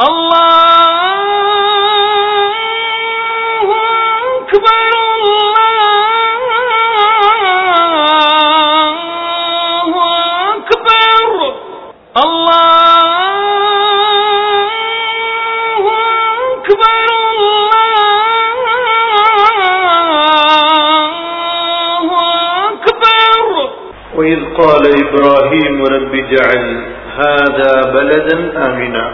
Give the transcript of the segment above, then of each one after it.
الله أكبر الله أكبر الله أكبر الله أكبر وإذ قال إبراهيم رب اجعل هذا بلدا آمنا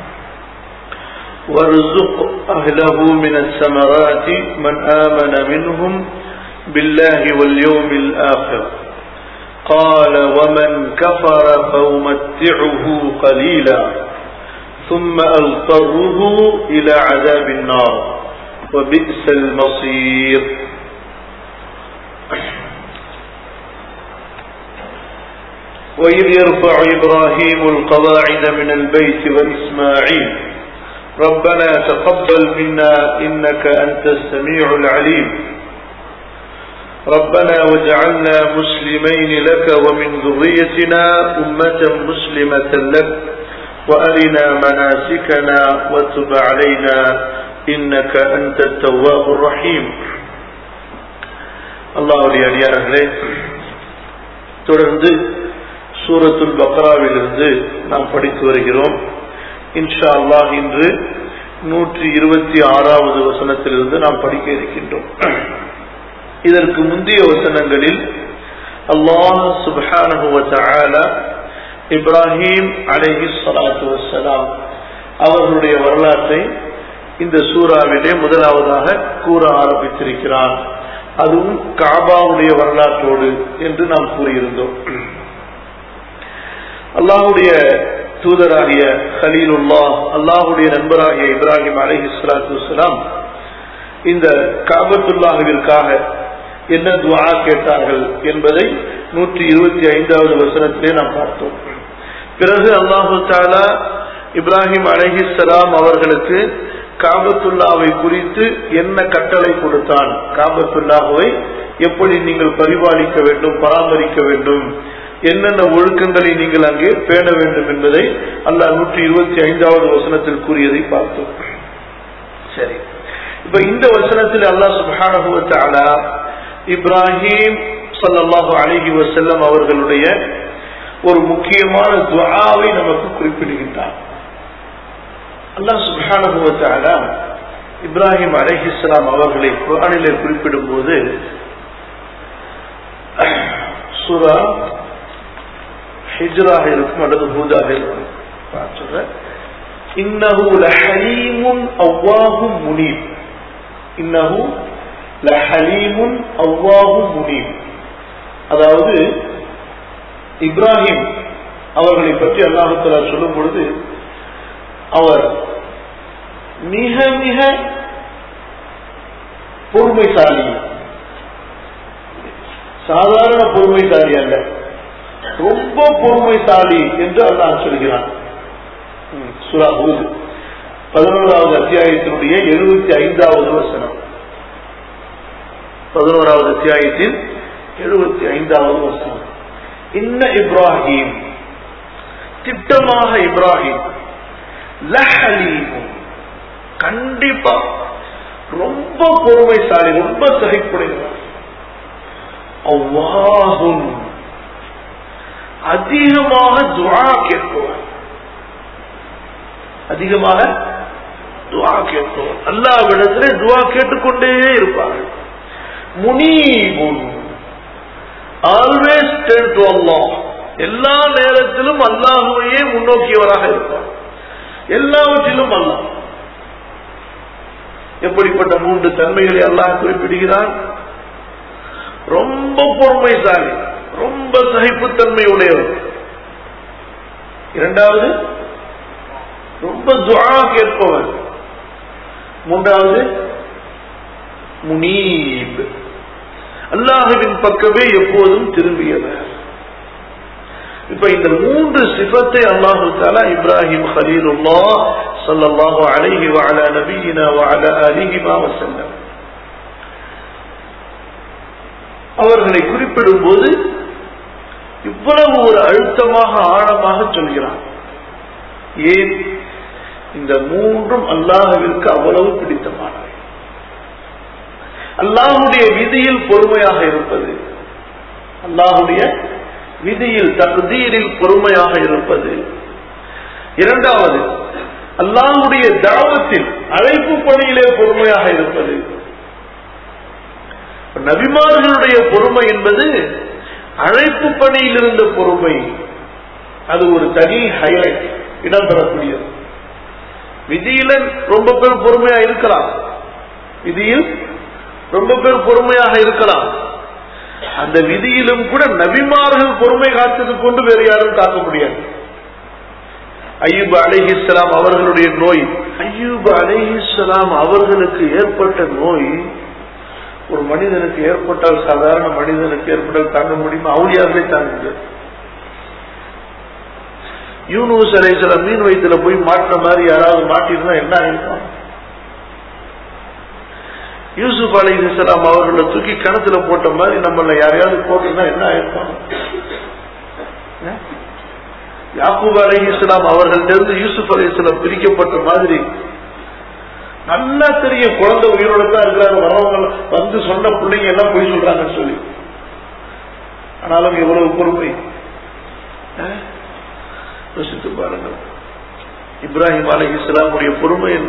وارزق أهله من الثمرات من آمن منهم بالله واليوم الآخر قال ومن كفر فأمتعه قليلا ثم أضطره إلى عذاب النار وبئس المصير وإذ يرفع إبراهيم القواعد من البيت وإسماعيل ربنا تقبل منا إنك أنت السميع العليم ربنا واجعلنا مسلمين لك ومن ذريتنا أمة مسلمة لك وأرنا مناسكنا وتب علينا إنك أنت التواب الرحيم الله أولياء தொடர்ந்து சூரத்துல் பக்ராவிலிருந்து நாம் படித்து வருகிறோம் இன்ஷா அல்லாஹ் இன்று நூற்றி இருபத்தி ஆறாவது வசனத்திலிருந்து நாம் படிக்க இருக்கின்றோம் இதற்கு முந்தைய வசனங்களில் அல்லாஹ் சுப்ஹானஹு வ தஆலா இப்ராஹிம் அலைஹி ஸலாத்து வஸ்ஸலாம் அவர்களுடைய வரலாற்றை இந்த சூறாவிலே முதலாவதாக கூற ஆரம்பித்திருக்கிறான் அதுவும் காபாவுடைய வரலாற்றோடு என்று நாம் கூறியிருந்தோம் அல்லாஹுடைய தூதராகிய ஹலீலுல்லா அல்லாஹுடைய நண்பராகிய இப்ராஹிம் அலஹி சலாத்து இந்த காபத்துல்லாஹுவிற்காக என்ன துவா கேட்டார்கள் என்பதை நூற்றி இருபத்தி ஐந்தாவது வசனத்திலே நாம் பார்த்தோம் பிறகு அல்லாஹு தாலா இப்ராஹிம் அலஹிஸ்லாம் அவர்களுக்கு காபத்துல்லாவை குறித்து என்ன கட்டளை கொடுத்தான் காபத்துல்லாஹுவை எப்படி நீங்கள் பரிபாலிக்க வேண்டும் பராமரிக்க வேண்டும் என்னென்ன ஒழுக்கங்களை நீங்கள் அங்கே பேண வேண்டும் என்பதை அல்லாஹ் நூற்றி இருபத்தி ஐந்தாவது வசனத்தில் கூறியதை பார்த்தோம் சரி இப்ப இந்த வசனத்தில் அல்லாஹ் சுபானுவத்தால இப்ராஹிம் சல்லாஹு அலிஹி வசல்லம் அவர்களுடைய ஒரு முக்கியமான துவாவை நமக்கு குறிப்பிடுகின்றார் அல்லாஹ் சுபானுவத்தால இப்ராஹிம் அலஹிஸ்லாம் அவர்களை குரானிலே குறிப்பிடும் போது சுரா ஹிஜ்ராக இருக்கும் அல்லது ஹூதாக இருக்கும் சொல்ற இன்னஹு லஹலீமுன் அவ்வாஹும் முனீப் இன்னஹு லஹலீமுன் அவ்வாஹும் முனீப் அதாவது இப்ராஹிம் அவர்களை பற்றி அல்லாஹுத்தலா சொல்லும் பொழுது அவர் மிக மிக பொறுமைசாலி சாதாரண பொறுமைசாலி அல்ல ரொம்ப பொறுமைசாலி என்று அல்லாஹ் சொல்கிறான் சுரா ஹூத் பதினோராவது அத்தியாயத்தினுடைய எழுபத்தி ஐந்தாவது வசனம் பதினோராவது அத்தியாயத்தின் எழுபத்தி ஐந்தாவது வசனம் இன்ன இப்ராஹிம் திட்டமாக இப்ராஹிம் லஹலீமும் கண்டிப்பா ரொம்ப பொறுமைசாலி ரொம்ப சகிப்புடையவர் அவ்வாஹும் அதிகமாக துவா கேட்பவர் அதிகமாக துவா கேட்பவர் அல்லாவிடத்திலே துவா கேட்டுக்கொண்டே இருப்பார்கள் முனீபுன் ஆல்வேஸ் டென் டு அல்லாஹ் எல்லா நேரத்திலும் அல்லாஹுவையே முன்னோக்கியவராக இருப்பார் எல்லாவற்றிலும் அல்லாஹ் எப்படிப்பட்ட மூன்று தன்மைகளை அல்லாஹ் குறிப்பிடுகிறான் ரொம்ப பொறுமைசாலி ரொம்ப சகிப்புத்தன்மை உடையவர் இரண்டாவது ரொம்ப துவா கேட்பவர் மூன்றாவது முனீப் அல்லாஹுவின் பக்கமே எப்போதும் திரும்பியவர் இப்ப இந்த மூன்று சிபத்தை அல்லாஹு தாலா இப்ராஹிம் ஹலீலுல்லா சல்லல்லாஹு அலைஹி வஅலா நபியினா வஅலா ஆலிஹி மா வஸல்லம் அவர்களை குறிப்பிடும் போது இவ்வளவு ஒரு அழுத்தமாக ஆழமாக சொல்கிறான் ஏன் இந்த மூன்றும் அல்லாஹ்விற்கு அவ்வளவு பிடித்தமானவை அல்லாஹுடைய விதியில் பொறுமையாக இருப்பது அல்லாஹுடைய விதியில் தகுதீரில் பொறுமையாக இருப்பது இரண்டாவது அல்லாஹுடைய தாவத்தில் அழைப்பு பணியிலே பொறுமையாக இருப்பது நபிமார்களுடைய பொறுமை என்பது அழைப்பு பணியில் இருந்த பொறுமை அது ஒரு தனி ஹைலைட் இடம்பெறக்கூடியது விதியில ரொம்ப பேர் பொறுமையா இருக்கலாம் விதியில் ரொம்ப பேர் பொறுமையாக இருக்கலாம் அந்த விதியிலும் கூட நபிமார்கள் பொறுமை காத்தது கொண்டு வேறு யாரும் காக்க முடியாது ஐயூப் அலிஹிஸ்லாம் அவர்களுடைய நோய் ஐயூப் அலிஹிஸ்லாம் அவர்களுக்கு ஏற்பட்ட நோய் ஒரு மனிதனுக்கு ஏற்பட்டால் சாதாரண மனிதனுக்கு ஏற்பட்டால் தாங்க முடியுமா அவளியார்களே தாங்க முடியாது யூனூஸ் அலைசலாம் மீன் வயிற்றுல போய் மாட்டின மாதிரி யாராவது மாட்டிருந்தா என்ன ஆயிருக்கும் யூசுப் அலிஹலாம் அவர்களை தூக்கி கணத்துல போட்ட மாதிரி நம்மள யாரையாவது போட்டிருந்தா என்ன ஆயிருக்கும் யாக்கூப் அலி இஸ்லாம் அவர்களிருந்து யூசுப் அலி இஸ்லாம் பிரிக்கப்பட்ட மாதிரி நல்லா தெரியும் குழந்தை உயிரோட தான் இருக்கிறாரு வரவங்க வந்து சொன்ன பிள்ளைங்க எல்லாம் போய் சொல்றாங்கன்னு சொல்லி ஆனாலும் எவ்வளவு பொறுமை யோசித்து பாருங்கள் இப்ராஹிம் அலி இஸ்லாமுடைய பொறுமை என்ன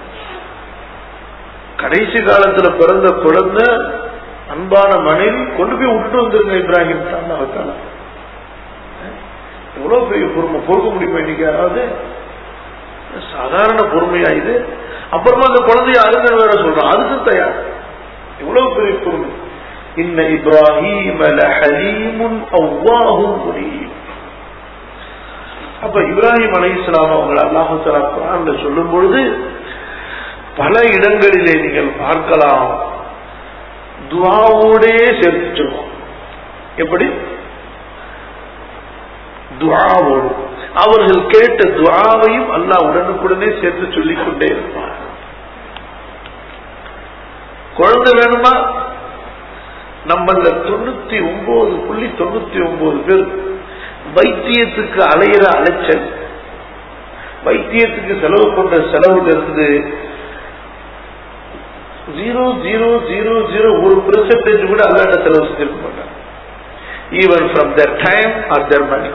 கடைசி காலத்துல பிறந்த குழந்தை அன்பான மனைவி கொண்டு போய் விட்டு வந்துருங்க இப்ராஹிம் தான் எவ்வளவு பெரிய பொறுமை பொறுக்க முடியுமா இன்னைக்கு யாராவது சாதாரண பொறுமையா இது அப்புறமா அந்த குழந்தைய அருங்க வேற சொல்றான் அதுக்கு தயார் எவ்வளவு பெரிய பொறுமை இன்ன இப்ராஹிம் ஹலீமுன் அவ்வாஹும் முனீம் அப்ப இப்ராஹிம் அலை இஸ்லாம் அவங்க அல்லாஹு குரான்ல சொல்லும் பொழுது பல இடங்களிலே நீங்கள் பார்க்கலாம் துவாவோடே சேர்த்து சொல்லுவோம் எப்படி துவாவோடு அவர்கள் கேட்ட துவாவையும் அல்லாஹ் உடனுக்குடனே சேர்த்து சொல்லிக் கொண்டே இருப்பார் குழந்தை வேணுமா நம்மள தொண்ணூத்தி ஒன்பது புள்ளி தொண்ணூத்தி ஒன்பது பேர் வைத்தியத்துக்கு அலையிற அலைச்சல் வைத்தியத்துக்கு செலவு பண்ற செலவுல இருந்து ஜீரோ ஜீரோ ஜீரோ ஜீரோ ஒரு பெர்சன்டேஜ் கூட அல்லாட்ட செலவு செஞ்சிருக்க மாட்டாங்க even from their time or their money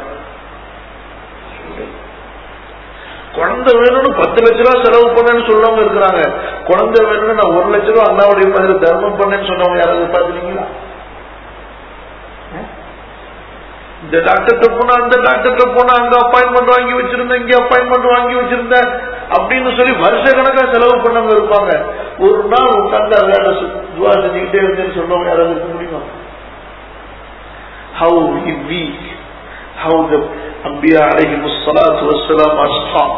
குழந்தை வேணும்னு பத்து லட்ச ரூபா செலவு பண்ணேன்னு சொன்னவங்க இருக்கிறாங்க குழந்தை வேணும்னு நான் ஒரு லட்ச ரூபா அண்ணாவுடைய மாதிரி தர்மம் பண்ணேன்னு சொன்னவங்க யாராவது பாத்துறீங்களா இந்த டாக்டர்கிட்ட போனா அந்த டாக்டர்கிட்ட போனா அங்க அப்பாயின்மெண்ட் வாங்கி வச்சிருந்தேன் இங்க அப்பாயின்மெண்ட் வாங்கி வச்சிருந்தேன் அப்படின்னு சொல்லி வருஷ கணக்கா செலவு பண்ணவங்க இருப்பாங்க ஒரு நாள் உட்கார்ந்து அதை துவா செஞ்சுக்கிட்டே இருந்தேன்னு சொன்னவங்க யாராவது இருக்க முடியுமா how in week how the Anbiya alayhim salatu wassalam are strong.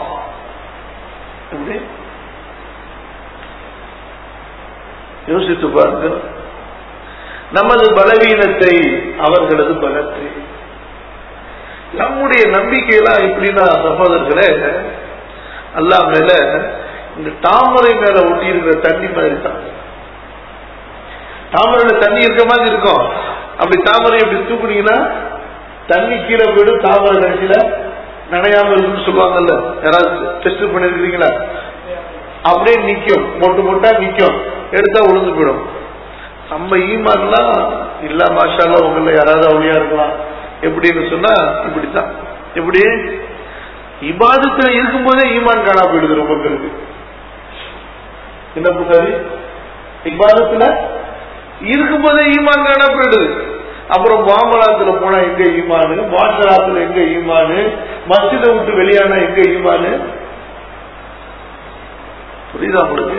யோசித்து பாருங்கள் நமது பலவீனத்தை அவர்களது பலத்தை நம்முடைய நம்பிக்கையெல்லாம் எப்படின்னா சகோதரர்களே அல்லா மேல இந்த தாமரை மேல ஒட்டி இருக்கிற தண்ணி மாதிரி தான் தாமரையில தண்ணி இருக்க மாதிரி இருக்கும் அப்படி தாமரை எப்படி தூக்குனீங்கன்னா தண்ணி கீழே போயிடும் தாமரை கடைசியில நனையாம இருக்குன்னு சொல்லுவாங்கல்ல யாராவது டெஸ்ட் பண்ணிருக்கீங்களா அப்படியே நிக்கும் மொட்டு மொட்டா நிக்கும் எடுத்தா உளுந்து போயிடும் நம்ம ஈமான்லாம் இல்ல மாஷால உங்கள யாராவது அவளியா இருக்கலாம் எப்படின்னு சொன்னா இப்படித்தான் எப்படி இபாதத்துல இருக்கும்போதே ஈமான் காணா போயிடுது ரொம்ப பேருக்கு என்ன புகாரி இபாதத்துல இருக்கும்போதே ஈமான் காணா போயிடுது அப்புறம் மாமலாத்துல போனா எங்க ஈமானு மாசலாத்துல எங்க ஈமானு மசித விட்டு வெளியானா எங்க ஈமானு புரியுதா உங்களுக்கு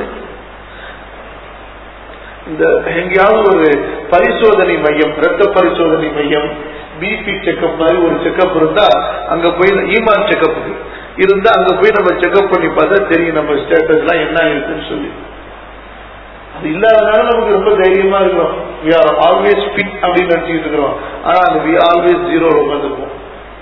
இந்த எங்கேயாவது ஒரு பரிசோதனை மையம் ரத்த பரிசோதனை மையம் பிபி செக்அப் மாதிரி ஒரு செக்அப் இருந்தா அங்க போய் ஈமான் செக்அப் இருந்தா அங்க போய் நம்ம செக்அப் பண்ணி பார்த்தா தெரியும் நம்ம ஸ்டேட்டஸ் எல்லாம் என்ன இருக்குன்னு சொல்லி அது இல்லாதனால நமக்கு ரொம்ப தைரியமா இருக்கிறோம் வி ஆர் ஆல்வேஸ் ஃபிட் அப்படின்னு நினைச்சிட்டு இருக்கிறோம் ஆனா அந்த வி ஆல்வேஸ் ஜீரோ உட்காந்துருப்போம்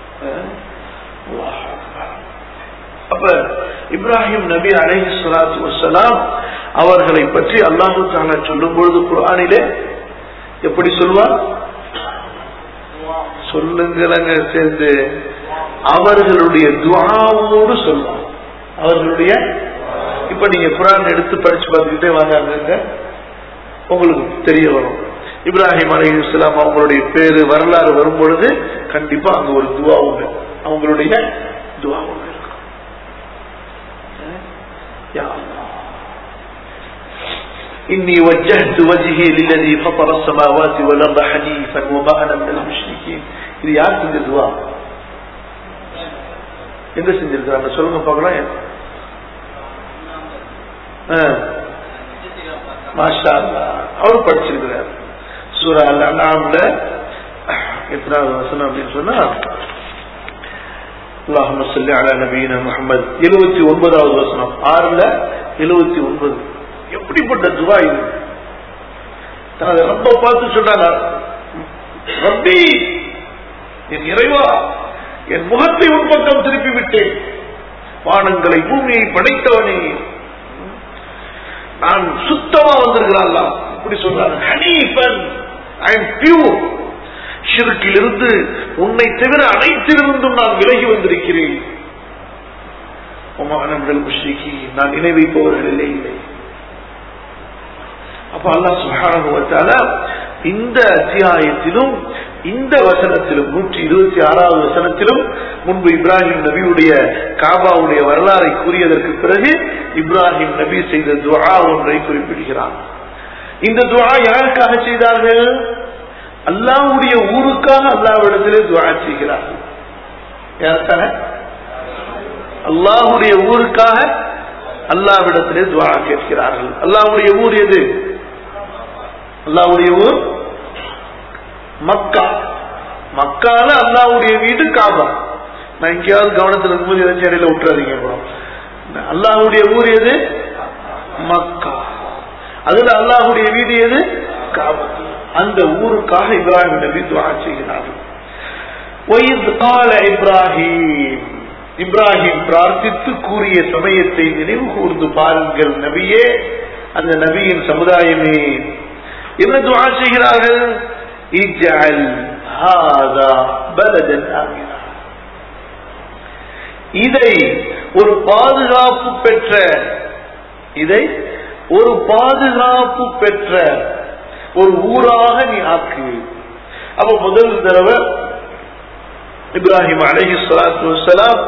அப்ப இப்ராஹிம் நபி அலைஹி ஸலாத்து வஸ்ஸலாம் அவர்களை பற்றி அல்லாஹு தஆலா சொல்லும் பொழுது குர்ஆனிலே எப்படி சொல்வார் சொல்லுங்களங்க சேர்ந்து அவர்களுடைய துஆவோடு சொல்வார் அவர்களுடைய இப்ப நீங்க குரான் எடுத்து படிச்சு பார்த்துக்கிட்டே வாங்க அங்கங்க உங்களுக்கு தெரிய வரும் இப்ராஹிம் அலி இஸ்லாம் அவங்களுடைய பேரு வரலாறு வரும் பொழுது கண்டிப்பா அங்க ஒரு துவா உண்டு அவங்களுடைய துவா உண்டு இருக்கும் யா அல்லாஹ். إني وجهت وجهي للذي فطر السماوات والأرض حنيفا وما أنا من المشركين இது யார் செஞ்ச துவா எங்க செஞ்சிருக்கிறாங்க சொல்லுங்க பார்க்கலாம் ஆ. மாஷா அல்லாஹ். அவர் படிச்சிருக்கிறார் சூரா அல் அன்ஆம்ல எத்தனாவது வசனம் அப்படின்னு சொன்னா அல்லாஹும்ம ஸல்லி அலா நபியினா முஹம்மது 79வது வசனம் ஆறுல 79 எப்படிப்பட்ட துவா இது தனது ரப்ப பார்த்து சொல்றாங்க ரப்பி என் இறைவா என் முகத்தை உன் பக்கம் திருப்பி விட்டேன் வானங்களை பூமியை படைத்தவனே நான் சுத்தமா வந்திருக்கிறான் இப்படி சொல்றாங்க ஹனீஃபன் ஐ எம் பியூர் ஷிருக்கிலிருந்து உன்னை தவிர அனைத்திலிருந்தும் நான் விலகி வந்திருக்கிறேன் உமானங்கள் முஷ்ரிகி நான் இணை வைப்பவர்கள் இல்லை இல்லை அப்ப அல்லாஹ் சுப்ஹானஹு வ தஆலா இந்த அத்தியாயத்திலும் இந்த வசனத்திலும் நூற்றி இருபத்தி ஆறாவது வசனத்திலும் முன்பு இப்ராஹிம் நபியுடைய காபாவுடைய வரலாறை கூறியதற்கு பிறகு இப்ராஹிம் நபி செய்த துஆ ஒன்றை குறிப்பிடுகிறார் இந்த துஆ யாருக்காக செய்தார்கள் அல்லாஹ்வுடைய ஊருக்காக அல்லாஹ்விடத்திலே துஆ செய்கிறார்கள் யாருக்காக அல்லாஹ்வுடைய ஊருக்காக அல்லாஹ்விடத்திலே துஆ கேட்கிறார்கள் அல்லாஹ்வுடைய ஊர் எது அல்லாஹ்வுடைய ஊர் மக்கா மக்கால அல்லாஹ்வுடைய வீடு காபா நான் எங்கேயாவது கவனத்தில் இருக்கும்போது ஏதாச்சும் இடையில விட்டுறாதீங்க அப்புறம் அல்லாஹ்வுடைய ஊர் எது மக்கா அதுல அல்லாஹ்வுடைய வீடு எது காபா அந்த ஊருக்காக இப்ராஹிம் நபி துவா செய்கிறார்கள் وَإِذْ قَالَ இப்ராஹிம் இப்ராஹிம் பிரார்த்தித்து கூறிய சமயத்தை நினைவு கூர்ந்து பாருங்கள் நபியே அந்த நபியின் சமுதாயமே என்ன துவா செய்கிறார்கள் இஜ்அல் ஹாதா பலதன் ஆமினா இதை ஒரு பாதுகாப்பு பெற்ற இதை ஒரு பாதுகாப்பு பெற்ற ஒரு ஊராக நீ ஆக்கு அப்ப முதல் தடவை இப்ராஹிம் அலஹி சலாத்து வசலாம்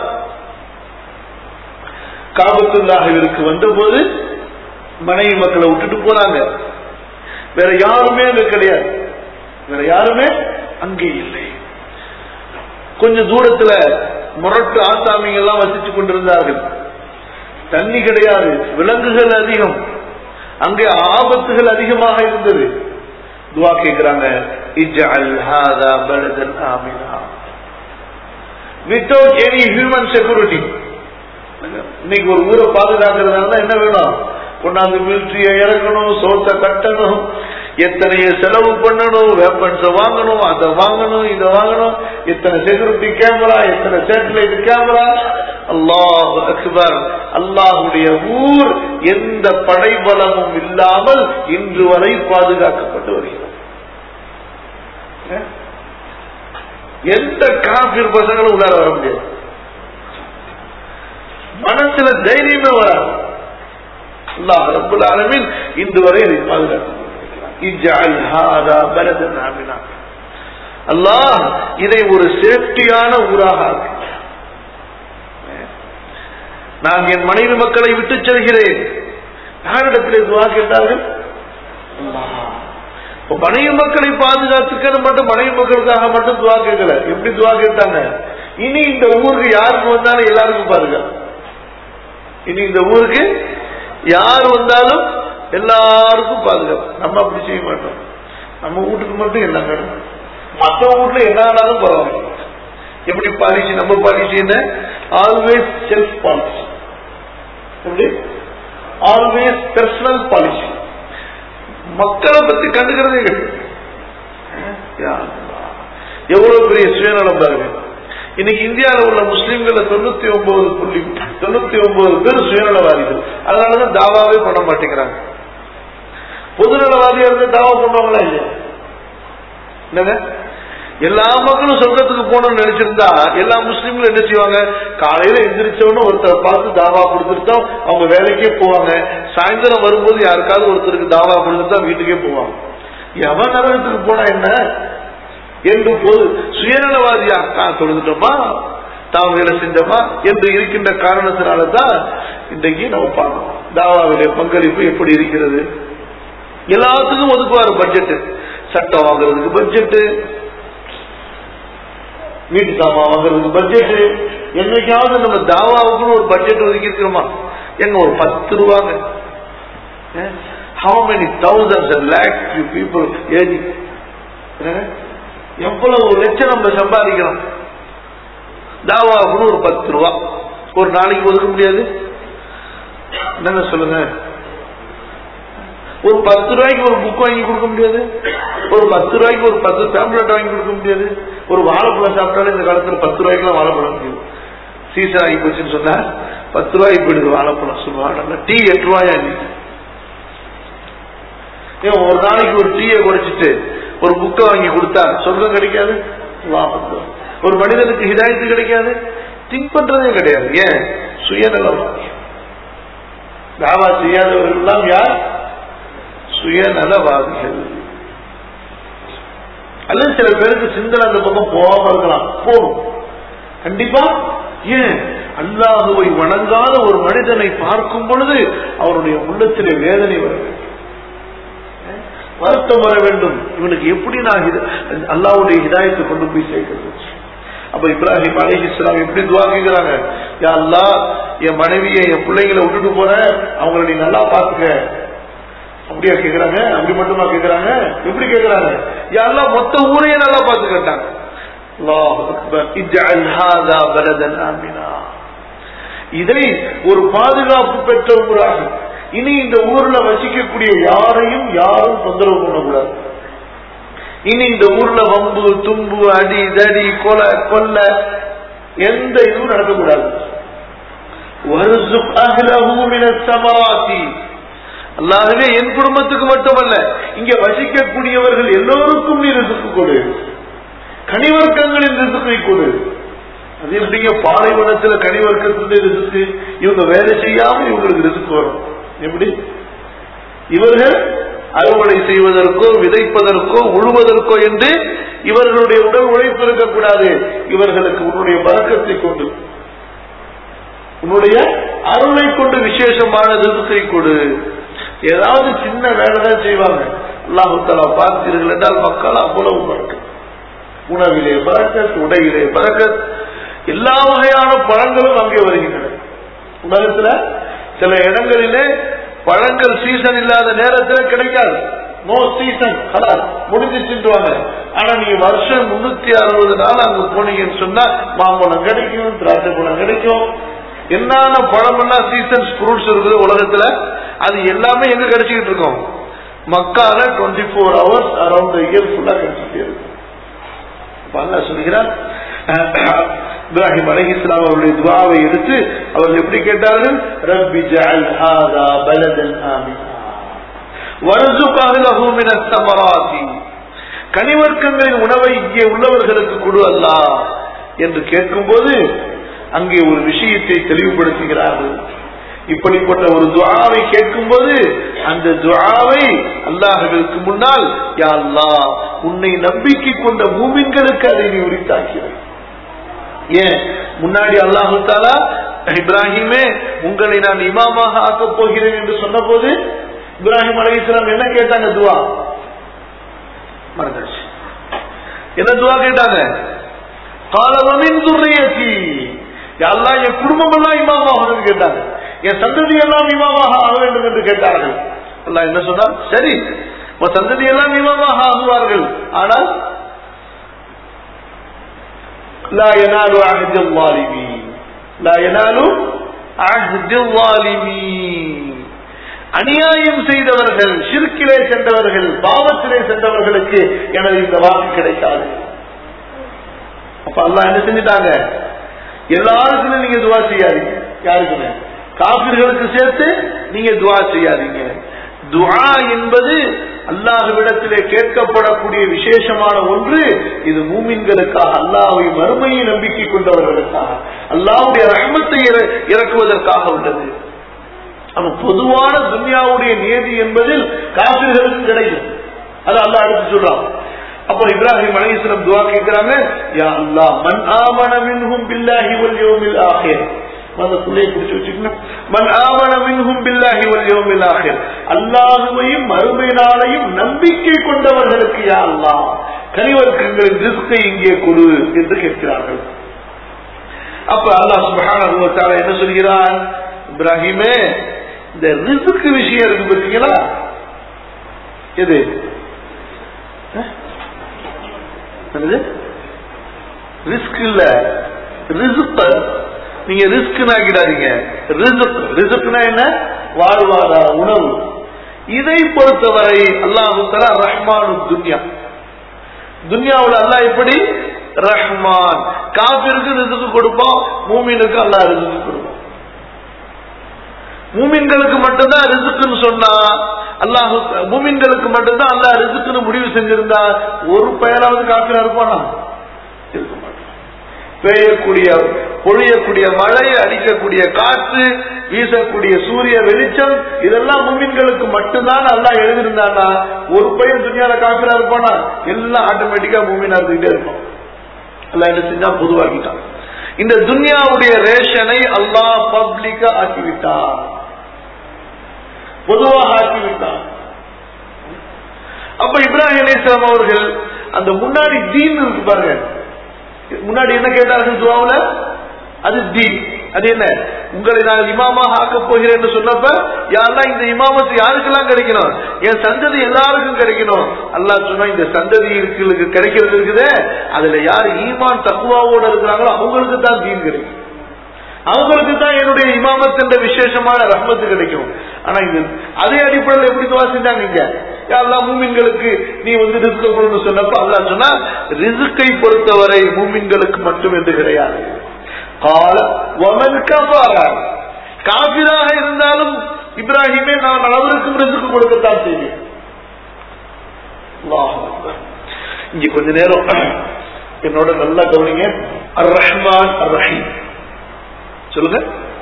காபத்துல்லாஹிற்கு வந்தபோது மனைவி மக்களை விட்டுட்டு போனாங்க வேற யாருமே அங்க கிடையாது வேற யாருமே அங்கே இல்லை கொஞ்ச தூரத்துல முரட்டு ஆசாமிங்க எல்லாம் வசிச்சு கொண்டிருந்தார்கள் தண்ணி கிடையாது விலங்குகள் அதிகம் அங்கே ஆபத்துகள் அதிகமாக இருந்தது துவா கேட்கிறாங்க இஜ்அல் ஹாதா பலதன் ஆமினா வித்தவுட் எனி ஹியூமன் செக்யூரிட்டி இன்னைக்கு ஒரு ஊரை பாதுகாக்கிறதுனால என்ன வேணும் கொண்டாந்து மிலிட்ரிய இறக்கணும் சோத்தை கட்டணும் எத்தனைய செலவு பண்ணணும் வெப்பன்ஸ வாங்கணும் அதை வாங்கணும் இதை வாங்கணும் எத்தனை செக்யூரிட்டி கேமரா எத்தனை சேட்டலைட் கேமரா அல்லாஹ் அக்பர் அல்லாஹுடைய ஊர் எந்த படைபலமும் இல்லாமல் இன்று வரை பாதுகாக்கப்பட்டு வருகிறது எந்த காபிர் பசங்களும் உள்ளார வர முடியாது மனசுல தைரியமே வராது அல்லாஹ் ரப்புல் ஆலமீன் இன்று வரை இதை பாதுகாத்து இஜ்அல் ஹாதா பலதன் ஆமினா அல்லாஹ் இதை ஒரு சேஃப்டியான ஊராக ஆக்கு நான் என் மனைவி மக்களை விட்டு செல்கிறேன் யாரிடத்திலே துவா கேட்டார்கள் இப்ப மனைவி மக்களை பாதுகாத்துக்கிறது மட்டும் மனைவி மக்களுக்காக மட்டும் துவா கேட்கல எப்படி துவா கேட்டாங்க இனி இந்த ஊருக்கு யாருக்கு வந்தாலும் எல்லாருக்கும் பாதுகாப்பு இனி இந்த ஊருக்கு யார் வந்தாலும் எல்லாருக்கும் பாதுகாப்பு நம்ம அப்படி செய்ய மாட்டோம் நம்ம வீட்டுக்கு மட்டும் எல்லாம் நடக்கும் மற்ற வீட்டுல என்ன ஆனாலும் பரவாயில்ல எப்படி பாலிசி நம்ம பாலிசி என்ன ஆல்வேஸ் செல்ஃப் பாலிசி எப்படி ஆல்வேஸ் பர்சனல் பாலிசி மக்களை பத்தி கண்டுக்கிறதே கிடையாது எவ்வளவு பெரிய சுயநலம் பாருங்க இன்னைக்கு இந்தியாவில் உள்ள முஸ்லீம்கள் தொண்ணூத்தி ஒன்பது புள்ளி தொண்ணூத்தி ஒன்பது பேர் சுயநலவாதிகள் அதனாலதான் தாவாவே பண்ண மாட்டேங்கிறாங்க பொதுநலவாதியா இருந்து தாவா பண்ணுவாங்களா இல்லையா என்னங்க எல்லா மக்களும் சொர்க்கத்துக்கு போகணும்னு நினைச்சிருந்தா எல்லா முஸ்லீம்களும் என்ன செய்வாங்க காலையில எந்திரிச்சவொன்னு ஒருத்தர் பார்த்து தாவா கொடுத்துருத்தோம் அவங்க வேலைக்கே போவாங்க சாயந்தரம் வரும்போது யாருக்காவது ஒருத்தருக்கு தாவா கொடுத்துட்டா வீட்டுக்கே போவாங்க எவன் நரகத்துக்கு போனா என்ன என்று போது சுயநலவாதியா தான் தொழுதுட்டோமா தாம் வேலை செஞ்சோமா என்று இருக்கின்ற காரணத்தினாலதான் இன்றைக்கு நம்ம பார்க்கணும் தாவாவிலே பங்களிப்பு எப்படி இருக்கிறது எல்லாத்துக்கும் ஒதுக்குவாரு பட்ஜெட் சட்டம் வாங்குறதுக்கு பட்ஜெட் வீட்டு சாமான் வாங்குறதுக்கு பட்ஜெட் என்னைக்காவது நம்ம தாவாவுக்குன்னு ஒரு பட்ஜெட் ஒதுக்கி இருக்கிறோமா எங்க ஒரு பத்து ரூபாங்க how many thousands and lakhs you people ஏஜி எவ்வளவு லட்சம் நம்ம சம்பாதிக்கிறோம் தாவாவுக்குன்னு ஒரு பத்து ரூபா ஒரு நாளைக்கு ஒதுக்க முடியாது என்னங்க சொல்லுங்க ஒரு பத்து ரூபாய்க்கு ஒரு புக் வாங்கி கொடுக்க முடியாது ஒரு பத்து ரூபாய்க்கு ஒரு பத்து டேப்லெட் வாங்கி கொடுக்க முடியாது ஒரு வாழைப்பழம் சாப்பிட்டாலும் இந்த காலத்துல பத்து ரூபாய்க்குலாம் வாழைப்பழம் முடியும் சீசன் ஆகி போச்சுன்னு சொன்னா பத்து ரூபாய்க்கு போயிடுது வாழைப்பழம் சொல்லுவாங்க டீ எட்டு ரூபாயா இன்னைக்கு ஏன் ஒரு நாளைக்கு ஒரு டீயை குறைச்சிட்டு ஒரு புக்கை வாங்கி கொடுத்தா சொர்க்கம் கிடைக்காது லாபம் ஒரு மனிதனுக்கு ஹிதாயத்து கிடைக்காது திங்க் பண்றதே கிடையாது ஏன் சுயநலம் தாவா செய்யாதவர்கள் எல்லாம் யார் சுயநலவாதிகள் அல்லது சில பேருக்கு சிந்தனை அந்த பக்கம் போகாம இருக்கலாம் போகும் கண்டிப்பா ஏன் அல்லாஹுவை வணங்காத ஒரு மனிதனை பார்க்கும் பொழுது அவருடைய உள்ளத்திலே வேதனை வர வேண்டும் வருத்தம் வர வேண்டும் இவனுக்கு எப்படி நான் ஹித- அல்லாஹ்வுடைய ஹிதாயத்தை கொண்டு போய் சேர்க்கிறது அப்ப இப்ராஹிம் அலைஹி இஸ்லாம் எப்படி துவா கேட்கிறாங்க யா அல்லாஹ் என் மனைவியை என் பிள்ளைங்களை விட்டுட்டு போறேன் அவங்களை நீ நல்லா பாத்துக்க அப்படியா கேக்குறாங்க அப்படி மட்டுமா கேக்குறாங்க எப்படி கேக்குறாங்க யா அல்லாஹ் மொத்த ஊரையே நல்லா பாத்துக்கிட்டாங்க அல்லாஹ் அக்பர் இஜ்அல் ஹாதா பலதன் ஆமினா இதை ஒரு பாதுகாப்பு பெற்ற ஊராகும் இனி இந்த ஊர்ல வசிக்கக்கூடிய யாரையும் யாரும் தொந்தரவு பண்ணக்கூடாது இனி இந்த ஊர்ல வம்பு தும்பு அடி தடி கொலை கொல்ல எந்த இதுவும் நடக்கக்கூடாது வர்சுக் அஹ்லஹு மினஸ் ஸமராத்தி. அல்லாஹ்வே என் குடும்பத்துக்கு மட்டுமல்ல இங்க வசிக்கக்கூடியவர்கள் எல்லோருக்கும் நீ ரிசுக்கு கொடு கனிவர்க்கங்களின் ரிசுக்கை கொடு அது எப்படிங்க பாலைவனத்துல கனிவர்க்கத்திலே ரிசுக்கு இவங்க வேலை செய்யாம இவங்களுக்கு ரிசுக்கு வரும் எப்படி இவர்கள் அறுவடை செய்வதற்கோ விதைப்பதற்கோ உழுவதற்கோ என்று இவர்களுடைய உடல் உழைப்பு இருக்கக்கூடாது இவர்களுக்கு உன்னுடைய பழக்கத்தை கொண்டு உன்னுடைய அருளை கொண்டு விசேஷமான ரிசுக்கை கொடு ஏதாவது சின்ன வேலை தான் செய்வாங்க அல்லாஹு தலா பார்த்தீர்கள் என்றால் மக்கள் அவ்வளவு பறக்க உணவிலே பறக்கத் உடையிலே பறக்கத் எல்லா வகையான பழங்களும் அங்கே வருகின்றன உலகத்துல சில இடங்களிலே பழங்கள் சீசன் இல்லாத நேரத்தில் கிடைக்காது நோ சீசன் கலால் முடிஞ்சிச்சுவாங்க ஆனா நீங்க வருஷம் முன்னூத்தி அறுபது நாள் அங்க போனீங்கன்னு சொன்னா மாம்பழம் கிடைக்கும் திராட்சை பழம் கிடைக்கும் என்னென்ன பழம் எல்லாம் சீசன் ஃப்ரூட்ஸ் இருக்குது உலகத்துல அது எல்லாமே எங்க கிடைச்சிக்கிட்டு இருக்கோம் மக்கால twenty four hours around year ஃபுல்லா கிடைச்சிட்டே இருக்கும் அப்ப அல்லாஹ் சொல்கிறார் இப்ராஹிம் அலைஹி இஸ்லாம் அவருடைய துவாவை எடுத்து அவர்கள் எப்படி கேட்டார்கள் ரப்பி ஜஅல் ஹாதா பலதன் ஆமினா வர்சுக் அஹ்லஹு மினஸ் ஸமராத்தி கனிவர்க்கங்களின் உணவை இங்கே உள்ளவர்களுக்கு கொடு அல்லாஹ் என்று கேட்கும்போது அங்கே ஒரு விஷயத்தை தெளிவுபடுத்துகிறார்கள் இப்படிப்பட்ட ஒரு துஆவை கேட்கும்போது அந்த துஆவை அல்லாஹ்விற்கு முன்னால் யா அல்லாஹ் உன்னை நம்பிக்கை கொண்ட மூமின்களுக்கு அதை நீ உரித்தாக்கிறாய் ஏன் முன்னாடி அல்லாஹு தாலா இப்ராஹிமே உங்களை நான் இமாமாக ஆக்கப் போகிறேன் என்று சொன்னபோது இப்ராஹிம் அலைஹிஸ்ஸலாம் என்ன கேட்டாங்க துவா மறந்துடுச்சு என்ன துவா கேட்டாங்க காலவமின் துர்ரியத்தி எல்லாம் என் குடும்பம் எல்லாம் இமாமாகணும்னு கேட்டாங்க என் சந்ததி எல்லாம் இமாமாக ஆக வேண்டும் என்று கேட்டார்கள் அல்லாஹ் என்ன சொன்னார் சரி உன் சந்ததி எல்லாம் இமாமாக ஆகுவார்கள் ஆனால் லா யனாலு அஹ்து الظالمين லா யனாலு அஹ்து الظالمين அநியாயம் செய்தவர்கள் ஷிர்கிலே சென்றவர்கள் பாவத்திலே சென்றவர்களுக்கு எனது இந்த வாக்கு கிடைக்காது அப்ப அல்லாஹ் என்ன செஞ்சுட்டாங்க எல்லாருக்குமே நீங்க துவா செய்யாதீங்க யாருக்குமே காபிர்களுக்கு சேர்த்து நீங்க துவா செய்யாதீங்க துவா என்பது அல்லாஹ்விடத்திலே கேட்கப்படக்கூடிய விசேஷமான ஒன்று இது மூமின்களுக்காக அல்லாஹ்வை மறுமையை நம்பிக்கை கொண்டவர்களுக்காக அல்லாஹ்வுடைய ரஹ்மத்தை இற- இறக்குவதற்காக உள்ளது அப்ப பொதுவான துன்யாவுடைய நியதி என்பதில் காபிர்களுக்கு கிடைக்கும் அது அல்லாஹ் அடுத்து சொல்றான் அப்போ இப்ராஹிம் அலைஹிஸ்ஸலாம் துஆ கேக்குறாங்க யா அல்லாஹ் மன் ஆமன மின்ஹும் பில்லாஹி வல் யௌமில் ஆகிர் அந்த புள்ளையை பிடிச்சு வச்சுக்கணும் மன் ஆமன மின்ஹும் பில்லாஹி வல் யௌமில் ஆகிர் அல்லாஹ்வையும் மறுமை நாளையும் நம்பிக்கை கொண்டவர்களுக்கு யா அல்லாஹ் கனிவர்க்கங்களின் ரிஸ்கை இங்கே கொடு என்று கேட்கிறார்கள் அப்ப அல்லாஹ் சுப்ஹானஹு வ தஆலா என்ன சொல்கிறான் இப்ராஹிமே இந்த ரிஸ்க் விஷயம் இருக்கு பார்த்தீங்களா எது அஹ்? என்னது ரிஸ்க் இல்ல ரிஸ்க் நீங்க ரிஸ்க் ஆக்கிடாதீங்க ரிஸ்க் ரிஸ்க்னா என்ன வாழ்வாரா உணவு இதை பொறுத்தவரை அல்லாஹு தலா ரஹ்மானு துன்யா துன்யாவுல அல்லாஹ் எப்படி ரஹ்மான் காபிருக்கு ரிசுக்கு கொடுப்பான் மூமினுக்கு அல்லாஹ் ரிசுக்கு கொடுப்பான் மூமின்களுக்கு மட்டும்தான் ரிசுக்குன்னு சொன்னா அல்லாஹ் மூமின்களுக்கு மட்டும்தான் அல்லாஹ் ரிசுக்குன்னு முடிவு செஞ்சிருந்தா ஒரு பெயராவது காப்பிரா இருப்பானா இருக்க மாட்டான் பெய்யக்கூடிய பொழியக்கூடிய மழை அடிக்கக்கூடிய காற்று வீசக்கூடிய சூரிய வெளிச்சம் இதெல்லாம் மூமின்களுக்கு மட்டும்தான் அல்லாஹ் எழுதியிருந்தானா ஒரு பையன் துணியால காப்பிரா இருப்பானா எல்லாம் ஆட்டோமேட்டிக்கா மூமினா இருந்துகிட்டே இருப்பான் அல்லாஹ் என்ன செஞ்சா பொதுவாக்கிட்டான் இந்த துன்யாவுடைய ரேஷனை அல்லாஹ் பப்ளிக்கா ஆக்கிவிட்டான் பொதுவாக ஆக்கிவிட்டான் அப்ப இப்ராஹிம் அலிஸ்லாம் அவர்கள் அந்த முன்னாடி தீன் இருக்கு பாருங்க முன்னாடி என்ன கேட்டார்கள் துவாவுல அது தீன் அது என்ன உங்களை நான் இமாமாக ஆக்கப் போகிறேன் என்று சொன்னப்ப யாரெல்லாம் இந்த இமாமத்து யாருக்கெல்லாம் கிடைக்கணும் என் சந்ததி எல்லாருக்கும் கிடைக்கணும் அல்லாஹ் சொன்னா இந்த சந்ததி இருக்கு கிடைக்கிறது இருக்குதே அதுல யார் ஈமான் தக்குவாவோட இருக்கிறாங்களோ அவங்களுக்கு தான் தீன் கிடைக்கும் அவங்களுக்கு தான் என்னுடைய இமாமத் என்ற விசேஷமான ரஹ்மத்து கிடைக்கும் ஆனா இந்த அதே அடிப்படையில் எப்படி துவா செஞ்சாங்க இங்க யாரெல்லாம் மூமின்களுக்கு நீ வந்து ரிஸ்க் கொடுன்னு சொன்னப்ப அல்லாஹ் சொன்னா ரிஸ்கை பொறுத்தவரை மூமின்களுக்கு மட்டும் என்று கிடையாது கால வமன் கஃபார காபிராக இருந்தாலும் இப்ராஹிமே நான் அளவிற்கும் ரிஸ்க் கொடுக்கத்தான் செய்வேன் அல்லாஹ் அக்பர். இங்க கொஞ்ச நேரம் என்னோட நல்லா கவனிங்க அர் ரஹ்மான் அர் ரஹீம் சொல்லுங்க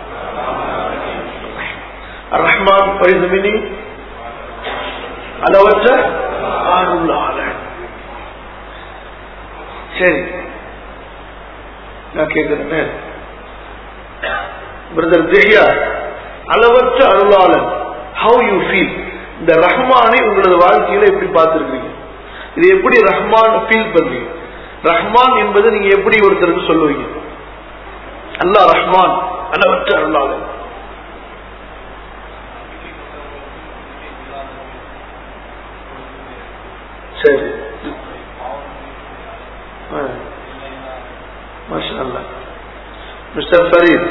அர் Rahman what is the meaning அளவற்ற அருளாளன் சரி நான் கேட்கிறேன் பிரதர் ஜெயா அளவற்ற அருளாளன் ஹவு யூ ஃபீல் இந்த ரஹ்மானை உங்களது வாழ்க்கையில எப்படி பார்த்திருக்கீங்க இது எப்படி ரஹ்மான் ஃபீல் பண்றீங்க ரஹ்மான் என்பது நீங்க எப்படி ஒருத்தருக்கு சொல்லுவீங்க அல்லாஹ் ரஹ்மான் அளவற்ற அருளாளன் சரி ஆ. மாஷா அல்லாஹ். மிஸ்டர் ஃபரீத்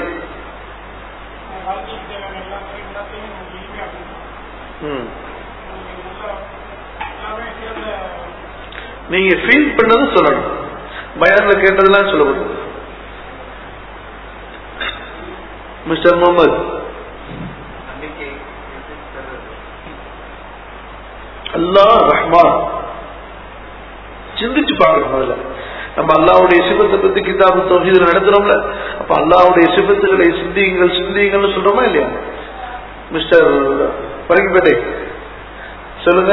ம். நீங்க ஃபீல் பண்ணது சொல்லணும் பயான்ல கேட்டதெல்லாம் சொல்லக்கூடாது மிஸ்டர் முகமது அல்லாஹ் ரஹ்மான் சிந்திச்சு பார்க்கணும் முதல்ல நம்ம அல்லாவுடைய சிபத்தை பத்தி கிதாபு தொகுதியில் நடத்துறோம்ல அப்ப அல்லாவுடைய சிபத்துகளை சிந்தியுங்கள் சிந்தியுங்கள்னு சொல்றோமா இல்லையா மிஸ்டர் பரங்கிப்பேட்டை சொல்லுங்க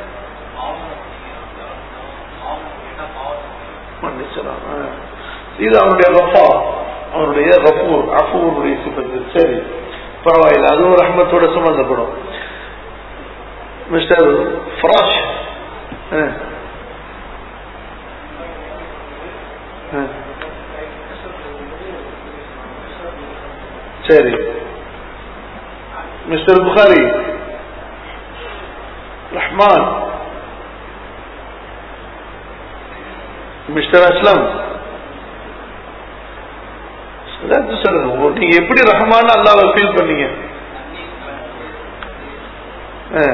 மன்னிச்சலாம். ஆ. இது அவனுடைய ரஃபா அவனுடைய ரஃபூர் அஃபூருடைய சிபத்து சரி பரவாயில்ல அதுவும் ரஹ்மத்தோட சம்பந்தப்படும் மிஸ்டர் ஃபராஷ் ஆ. ஆ. சரி மிஸ்டர் புகாரி ரஹ்மான் மிஸ்டர் அஸ்லம் ஏதாச்சும் சொல்லுங்க உங்க- நீங்க எப்படி ரஹ்மான் அல்லாவை ஃபீல் பண்ணீங்க ஆ.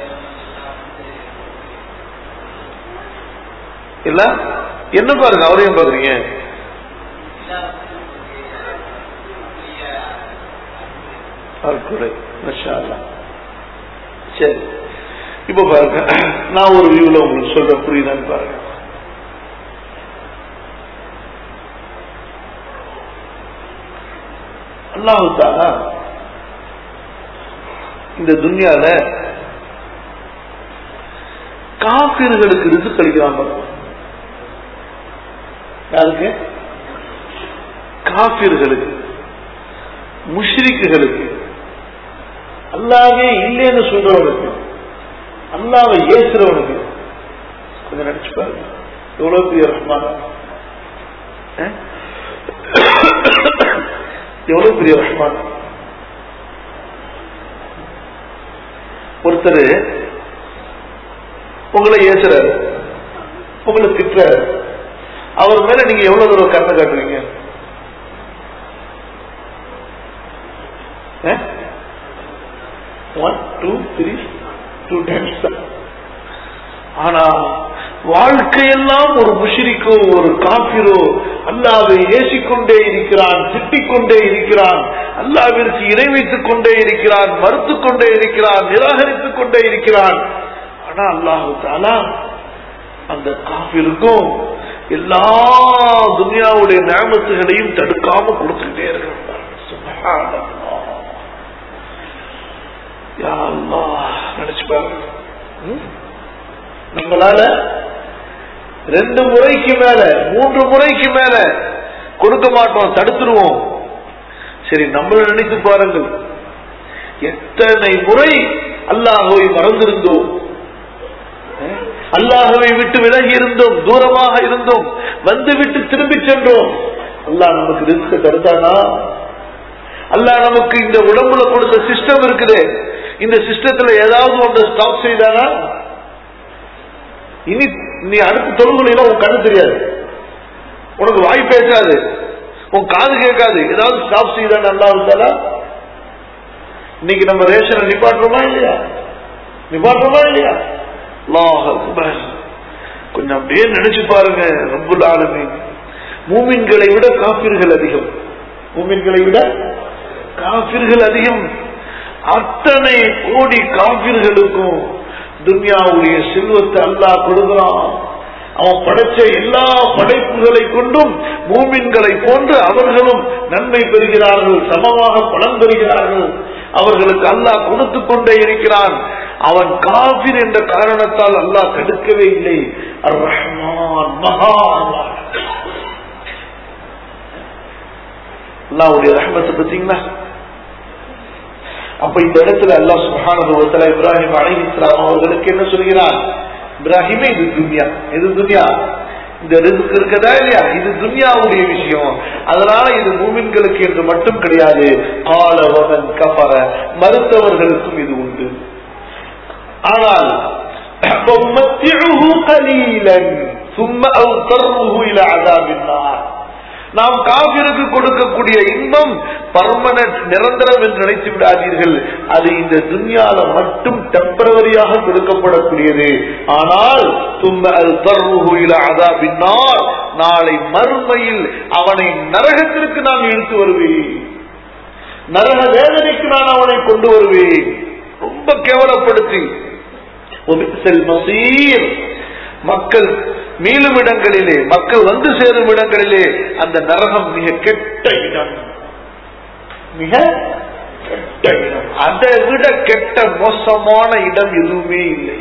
இல்ல என்ன பாருங்க அவரையும் பாக்குறீங்க அருக்குறை மஷா அல்லாஹ். சரி இப்ப பாருங்க நான் ஒரு வியூல உங்களுக்கு சொல்றேன் புரியுதான்னு பாருங்க அல்லாஹு தாலா இந்த துன்யால காபிர்களுக்கு ரிசுக் அளிக்கிறான் பாருங்க. யாருக்கு காபிர்களுக்கு முஷ்ரிக்குகளுக்கு அல்லாவே இல்லைன்னு சொல்றவனுக்கு அல்லாவை ஏசுறவனுக்கு கொஞ்சம் நினைச்சு பாருங்க எவ்வளவு பெரிய ரஹ்மான் அஹ்? எவ்வளவு பெரிய ரஹ்மான் ஒருத்தர் உங்களை ஏசுறாரு உங்களை திட்டுறாரு அவர் மேல நீங்க எவ்வளவு தூரம் கண்ணை காட்டுவீங்க one two three two times ஆனா வாழ்க்கையெல்லாம் ஒரு முஷிரிக்கோ ஒரு காபிரோ அல்லாவை ஏசிக்கொண்டே இருக்கிறான் திட்டிக் கொண்டே இருக்கிறான் அல்லாவிற்கு இணை வைத்துக் கொண்டே இருக்கிறான் மறுத்துக் கொண்டே இருக்கிறான் நிராகரித்துக் கொண்டே இருக்கிறான் ஆனா அல்லாஹு தாலா அந்த காபிருக்கும் எல்லா துனியாவுடைய நியமத்துகளையும் தடுக்காம கொடுத்துக்கிட்டே இருக்கிறான் சுப்ஹானல்லாஹ். யா அல்லாஹ் நினைச்சு பாருங்க ம்? நம்மளால ரெண்டு முறைக்கு மேல மூன்று முறைக்கு மேல கொடுக்க மாட்டோம் தடுத்துருவோம் சரி நம்மள நினைத்து பாருங்கள் எத்தனை முறை அல்லாஹுவை மறந்திருந்தோம் அஹ்? அல்லாஹுவை விட்டு விலகி இருந்தோம் தூரமாக இருந்தோம் வந்து விட்டு திரும்பி சென்றோம் அல்லாஹ் நமக்கு ரிஸ்க் தடுத்தானா அல்லாஹ் நமக்கு இந்த உடம்புல கொடுத்த சிஸ்டம் இருக்குது இந்த சிஸ்டத்துல ஏதாவது ஒன்று ஸ்டாப் செய்தானா இனி நீ அடுத்த தொழுகையில உன் கண்ணு தெரியாது உனக்கு வாய் பேசாது உன் காது கேட்காது ஏதாவது ஸ்டாப் செய்தா நல்லா இருந்தாலா இன்னைக்கு நம்ம ரேஷனை நிப்பாட்டுறோமா இல்லையா நிப்பாட்டுறோமா இல்லையா அல்லாஹ் அக்பர். கொஞ்சம் அப்படியே நினைச்சு பாருங்க ரப்புல் ஆலமீன் மூமின்களை விட காபிர்கள் அதிகம் மூமின்களை விட காபிர்கள் அதிகம் அத்தனை கோடி காபிர்களுக்கும் துன்யாவுடைய செல்வத்தை அல்லாஹ் கொடுக்கிறான் அவன் படைச்ச எல்லா படைப்புகளை கொண்டும் மூமின்களை போன்று அவர்களும் நன்மை பெறுகிறார்கள் சமமாக பலன் பெறுகிறார்கள் அவர்களுக்கு அல்லாஹ் கொடுத்து கொண்டே இருக்கிறான் அவன் காபிர் என்ற காரணத்தால் அல்லாஹ் தடுக்கவே இல்லை அர் ரஹ்மான் மகா அல்லாவுடைய ரஹ்மத்தை பார்த்தீங்களா அப்ப இந்த இடத்துல அல்லாஹ் சுப்ஹானஹு வ தஆலா இப்ராஹிம் அலைஹிஸ்ஸலாம் அவர்களுக்கு என்ன சொல்கிறான் இப்ராஹிமே இது துன்யா இது துன்யா இந்த ரிஸ்க் இருக்கதா இல்லையா இது துன்யாவுடைய விஷயம் அதனால இது மூமின்களுக்கு என்று மட்டும் கிடையாது ஆலவகன் கபர மறுத்தவர்களுக்கும் இது உண்டு ஆனால் فَمَتِّعُهُ قَلِيلًا ثُمَّ أَوْتَرُّهُ إِلَى عَذَابِ النَّارِ நாம் காபிருக்கு கொடுக்கக்கூடிய இன்பம் பர்மனன்ட் நிரந்தரம் என்று நினைத்து விடாதீர்கள் அது இந்த துன்யால மட்டும் டெம்பரவரியாக கொடுக்கப்படக்கூடியது ஆனால் தும்ம அது தர்வுகுயில அதாபின்னார் நாளை மறுமையில் அவனை நரகத்திற்கு நான் இழுத்து வருவேன் நரக வேதனைக்கு நான் அவனை கொண்டு வருவேன் ரொம்ப கேவலப்படுத்தி ஒபிசல் மசீர் மக்கள் மீளும் இடங்களிலே மக்கள் வந்து சேரும் இடங்களிலே அந்த நரகம் மிக கெட்ட இடம் மிக கெட்ட இடம் அதை விட கெட்ட மோசமான இடம் எதுவுமே இல்லை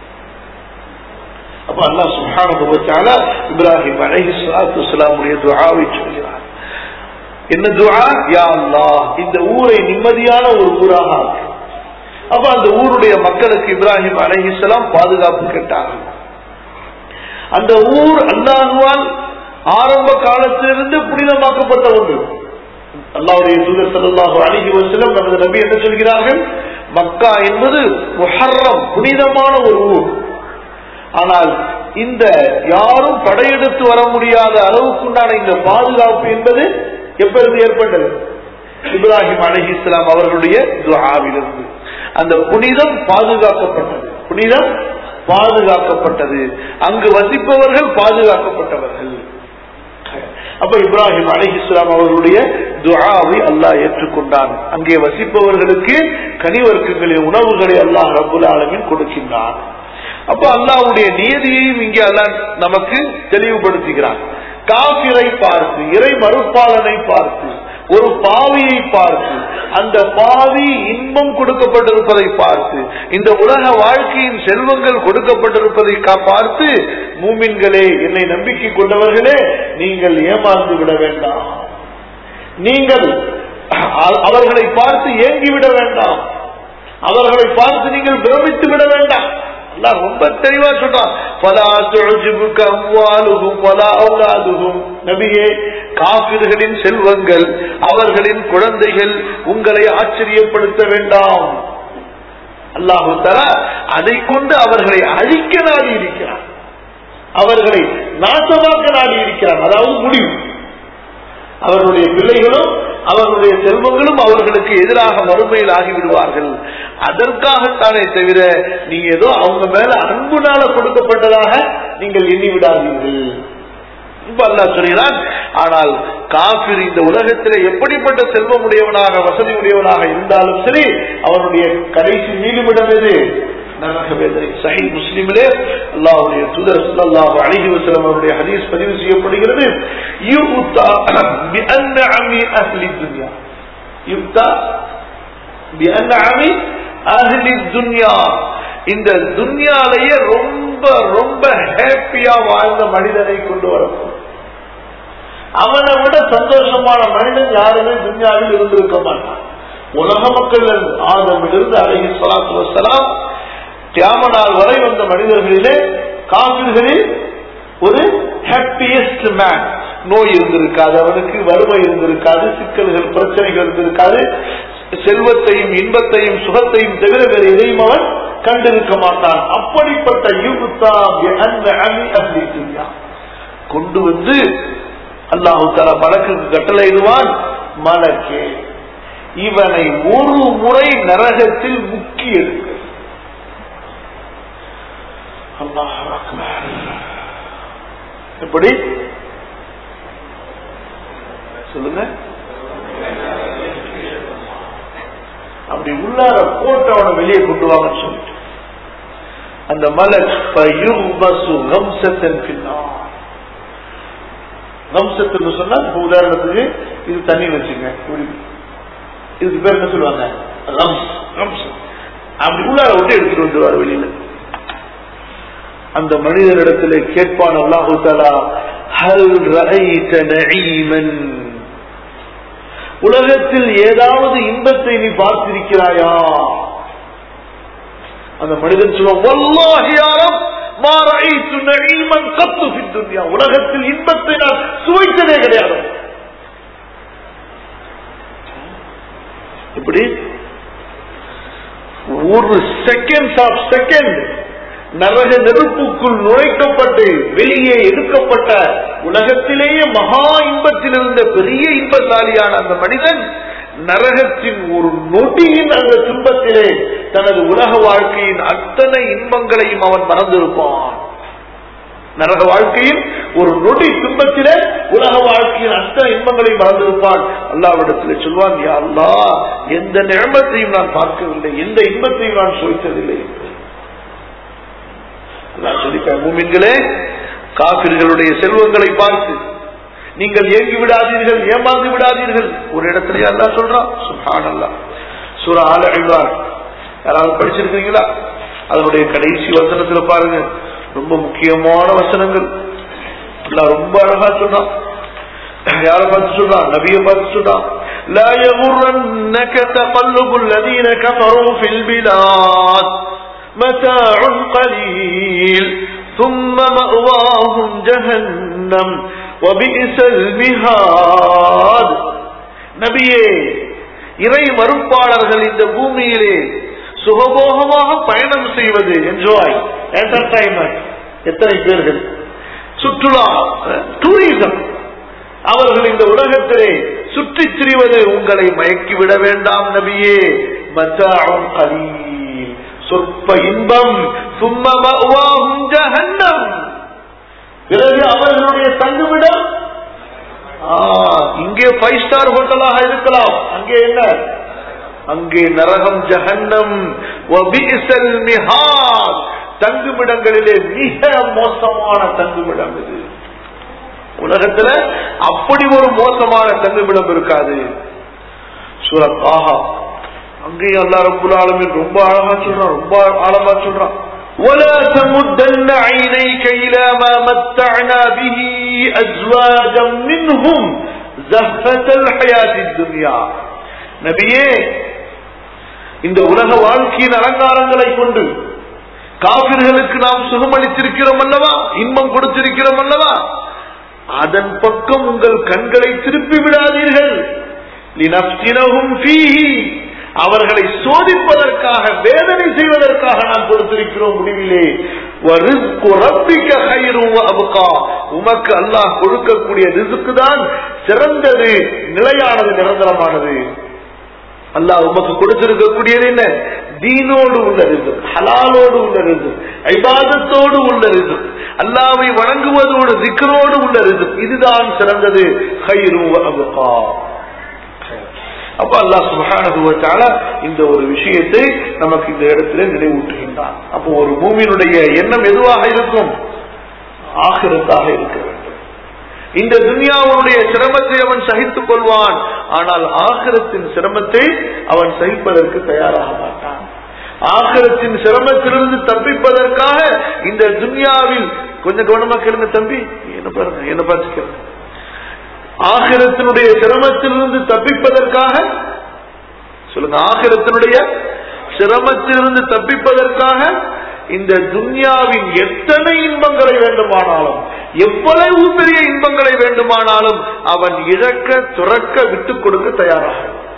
அப்ப அல்லா சுஹான இப்ராஹிம் அலஹி சலாத்து வலாமுடைய துஆவை சொல்கிறார் என்ன துஆ யா அல்லாஹ் இந்த ஊரை நிம்மதியான ஒரு ஊராக ஆக்கு. அப்ப அந்த ஊருடைய மக்களுக்கு இப்ராஹிம் அலைஹிஸ்ஸலாம் பாதுகாப்பு கேட்டார்கள் அந்த ஊர் அல்லாஹுவால் ஆரம்ப காலத்திலிருந்து புனிதமாக்கப்பட்ட ஒன்று அல்லாவுடைய தூதர் ஸல்லல்லாஹு அலைஹி வஸல்லம் நமது நபி என்ன சொல்கிறார்கள் மக்கா என்பது முஹர்ரம் புனிதமான ஒரு ஊர் ஆனால் இந்த யாரும் படையெடுத்து வர முடியாத அளவுக்குண்டான இந்த பாதுகாப்பு என்பது எப்பொழுது ஏற்பட்டது இப்ராஹிம் அலஹி இஸ்லாம் அவர்களுடைய துஆவிலிருந்து அந்த புனிதம் பாதுகாக்கப்பட்டது புனிதம் பாதுகாக்கப்பட்டது அங்கு வசிப்பவர்கள் பாதுகாக்கப்பட்டவர்கள் அப்ப இப்ராஹிம் அலஹி இஸ்லாம் அவர்களுடைய துஆவை அல்லாஹ் ஏற்றுக்கொண்டான் அங்கே வசிப்பவர்களுக்கு கனிவர்க்கங்களின் உணவுகளை அல்லாஹ் ரபுல் ஆலமின் கொடுக்கின்றான் அப்ப அல்லாஹ்வுடைய நியதியையும் இங்கே அல்லாஹ் நமக்கு தெளிவுபடுத்துகிறான் காபிரை பார்த்து இறை மறுப்பாளனை பார்த்து ஒரு பாவியை பார்த்து அந்த பாவி இன்பம் கொடுக்கப்பட்டிருப்பதை பார்த்து இந்த உலக வாழ்க்கையின் செல்வங்கள் கொடுக்கப்பட்டிருப்பதை கா- பார்த்து மூமின்களே என்னை நம்பிக்கை கொண்டவர்களே நீங்கள் ஏமாந்து விட வேண்டாம் நீங்கள் அ- அவர்களை பார்த்து ஏங்கிவிட வேண்டாம் அவர்களை பார்த்து நீங்கள் பிரமித்து விட வேண்டாம் அல்லாஹ் ரொம்ப தெளிவா சொல்றான் பலா துழஜிபுக்க அம்வாலுகும் பலா அவுலாதுகும் நபியே காபிர்களின் செல்வங்கள் அவர்களின் குழந்தைகள் உங்களை ஆச்சரியப்படுத்த வேண்டாம் அல்லாஹு தலா அதை கொண்டு அவர்களை அழிக்க நாடி இருக்கிறான் அவர்களை நாசமாக்க நாடி இருக்கிறான் அதாவது முடிவு அவர்களுடைய பிள்ளைகளும் அவர்களுடைய செல்வங்களும் அவர்களுக்கு எதிராக மறுமையில் ஆகிவிடுவார்கள் அதற்காகத்தானே தவிர நீங்க ஏதோ அவங்க மேல அன்புனால கொடுக்கப்பட்டதாக நீங்கள் எண்ணி விடாதீர்கள் இப்ப அல்லாஹ் சொல்கிறான் ஆனால் காபிர் இந்த உலகத்திலே எப்படிப்பட்ட செல்வம் உடையவனாக வசதி உடையவனாக இருந்தாலும் சரி அவனுடைய கடைசி நீளுமிடம் எது நரக வேதனை சஹி முஸ்லிமிலே அல்லாஹ்வுடைய தூதர் ஸல்லல்லாஹு அலைஹி வஸல்லம் அவருடைய ஹதீஸ் பதிவு செய்யப்படுகிறது யுக்தா பிஅன்அமி அஹ்லி துன்யா யுக்தா பிஅன்அமி அஹ்லி துன்யா இந்த துன்யாலேயே ரொம்ப ரொம்ப ஹேப்பியா வாழ்ந்த மனிதனை கொண்டு வரப்படும் அவனை விட சந்தோஷமான மனிதன் யாருமே துன்யாவில் இருந்திருக்க மாட்டான் உலக மக்கள் ஆதமிலிருந்து அழகி சலாத்து வசலாம் தியாம நாள் வரை வந்த மனிதர்களிலே காவிர்களில் ஒரு ஹாப்பியஸ்ட் மேன் நோய் இருந்திருக்காது அவனுக்கு வறுமை இருந்திருக்காது சிக்கல்கள் பிரச்சனைகள் இருந்திருக்காது செல்வத்தையும் இன்பத்தையும் சுகத்தையும் தவிர வேறு எதையும் அவன் கண்டிருக்க மாட்டான் அப்படிப்பட்ட யூகுத்தா கொண்டு வந்து அல்லாஹு தலா மலக்குக்கு கட்டளையிடுவான் மலக்கே இவனை ஒரு முறை நரகத்தில் முக்கி எடுக்க அல்லாஹ் அக்பர். எப்படி சொல்லுங்க அப்படி உள்ளார போட்டு அவனை வெளியே கொண்டு வாங்கன்னு சொல்லிட்டு அந்த மலக் ஃபயுபசு கம்சத்தன் பின்னார் வம்சத்துன்னு சொன்னா இப்ப உதாரணத்துக்கு இது தண்ணி வச்சுங்க இப்படி இதுக்கு பேர் என்ன சொல்லுவாங்க ரம்ஸ் ரம்ஸ் அப்படி உள்ளார விட்டு எடுத்துட்டு வந்துருவார் வெளியில அந்த மனிதனிடத்திலே கேட்பான் அல்லாஹு தாலா ஹல் ரஐத நஈமன் உலகத்தில் ஏதாவது இன்பத்தை நீ பார்த்திருக்கிறாயா அந்த மனிதன் சொல்லுவான் வல்லாஹி யா ரப் மா ரஅய்து நஈமன் கத்து ஃபி துன்யா உலகத்தில் இன்பத்தை நான் சுவைத்ததே கிடையாது இப்படி ஒரு செகண்ட் ஆஃப் செகண்ட் நரக நெருப்புக்குள் நுழைக்கப்பட்டு வெளியே எடுக்கப்பட்ட உலகத்திலேயே மகா இன்பத்தில் இருந்த பெரிய இன்பசாலியான அந்த மனிதன் நரகத்தின் ஒரு நொடியின் அந்த துன்பத்திலே தனது உலக வாழ்க்கையின் அத்தனை இன்பங்களையும் அவன் மறந்திருப்பான் நரக வாழ்க்கையில் ஒரு நொடி துன்பத்திலே உலக வாழ்க்கையின் அத்தனை இன்பங்களையும் மறந்திருப்பான் அல்லாவிடத்தில் சொல்வான் யா அல்லாஹ் எந்த நிழமத்தையும் நான் பார்க்கவில்லை எந்த இன்பத்தையும் நான் சுவைத்ததில்லை என்று அல்லாஹ் சொல்லிப்பார் மூமின்களே காபிர்களுடைய செல்வங்களை பார்த்து நீங்கள் ஏங்கி விடாதீர்கள் ஏமாந்து விடாதீர்கள் ஒரு இடத்துல அல்லாஹ் சொல்றான் சுபான் அல்லா சூரா ஆல இம்ரான் யாராவது படிச்சிருக்கீங்களா அதனுடைய கடைசி வசனத்துல பாருங்க ரொம்ப முக்கியமான வசனங்கள் அல்லாஹ் ரொம்ப அழகா சொன்னான் யாரை பார்த்து சொல்றான் நபியை பார்த்து சொல்றான் لا يغرنك تقلب الذين كفروا في البلاد متاع قليل ثم مأواهم جهنم وبئس المهاد நபியே இறை மறுப்பாளர்கள் இந்த பூமியிலே சுகபோகமாக பயணம் செய்வது என்ஜாய் என்டர்டைன்மெண்ட் எத்தனை பேர்கள் சுற்றுலா டூரிசம் அவர்கள் இந்த உலகத்திலே சுற்றித் திரிவது உங்களை மயக்கிவிட வேண்டாம் நபியே மத்தாவும் கலீல் சொற்ப இன்பம் சும்ம ஜஹன்னம் பிறகு அவர்களுடைய தங்குவிடம் ஆ, இங்கே ஃபைவ் ஸ்டார் ஹோட்டலாக இருக்கலாம் அங்கே என்ன அங்கே நரகம் ஜஹன்னம் வபிஇஸல் மிஹாத் தங்குமிடங்களிலே மிக மோசமான தங்குமிடம் இது உலகத்துல அப்படி ஒரு மோசமான தங்குமிடம் இருக்காது சூரத் ஆஹா அங்கேயும் அல்லா ரப்புல் ஆலமீன் ரொம்ப அழகா சொல்றான் ரொம்ப ஆழமா சொல்றான் ولا تمدن عينيك إلى ما متعنا به أزواجا منهم زهرة الحياة الدنيا நபியே இந்த உலக வாழ்க்கையின் அலங்காரங்களை கொண்டு காபிர்களுக்கு நாம் சுகமளித்திருக்கிறோம் அல்லவா இன்பம் கொடுத்திருக்கிறோம் அல்லவா அதன் பக்கம் உங்கள் கண்களை திருப்பி விடாதீர்கள் லினஃப்தினஹும் ஃபீஹி அவர்களை சோதிப்பதற்காக வேதனை செய்வதற்காக நாம் கொடுத்திருக்கிறோம் முடிவிலே வரிஸ்கு ரப்பிக்க கைரும் அபுகா உமக்கு அல்லாஹ் கொடுக்கக்கூடிய ரிசுக்கு தான் சிறந்தது நிலையானது நிரந்தரமானது அல்லாஹ் உமக்கு கொடுத்திருக்கக்கூடியது என்ன தீனோடு உள்ள ரிசுக் ஹலாலோடு உள்ள ரிசுக் ஐபாதத்தோடு உள்ள ரிசுக் அல்லாவை வணங்குவதோடு திக்கரோடு உள்ள ரிசுக் இதுதான் சிறந்தது ஹைரு அபுகா அப்ப அல்லாஹ் சுப்ஹானஹு வ தஆலா இந்த ஒரு விஷயத்தை நமக்கு இந்த இடத்துல நினைவூட்டுகின்றான் அப்போ ஒரு பூமியினுடைய எண்ணம் எதுவாக இருக்கும் ஆகிரத்தாக இருக்க வேண்டும் இந்த துன்யாவுடைய சிரமத்தை அவன் சகித்துக் கொள்வான் ஆனால் ஆகிரத்தின் சிரமத்தை அவன் சகிப்பதற்கு தயாராக மாட்டான் ஆகிரத்தின் சிரமத்திலிருந்து தப்பிப்பதற்காக இந்த துன்யாவில் கொஞ்சம் கவனமா கேளுங்க தம்பி என்ன பாருங்க என்ன பார்த்து கேளுங்க ஆகிரத்தினுடைய சிரமத்திலிருந்து தப்பிப்பதற்காக சொல்லுங்க ஆகிரத்தினுடைய சிரமத்திலிருந்து தப்பிப்பதற்காக இந்த துன்யாவின் எத்தனை இன்பங்களை வேண்டுமானாலும் எவ்வளவு பெரிய இன்பங்களை வேண்டுமானாலும் அவன் இழக்க துறக்க விட்டுக் கொடுக்க தயாராக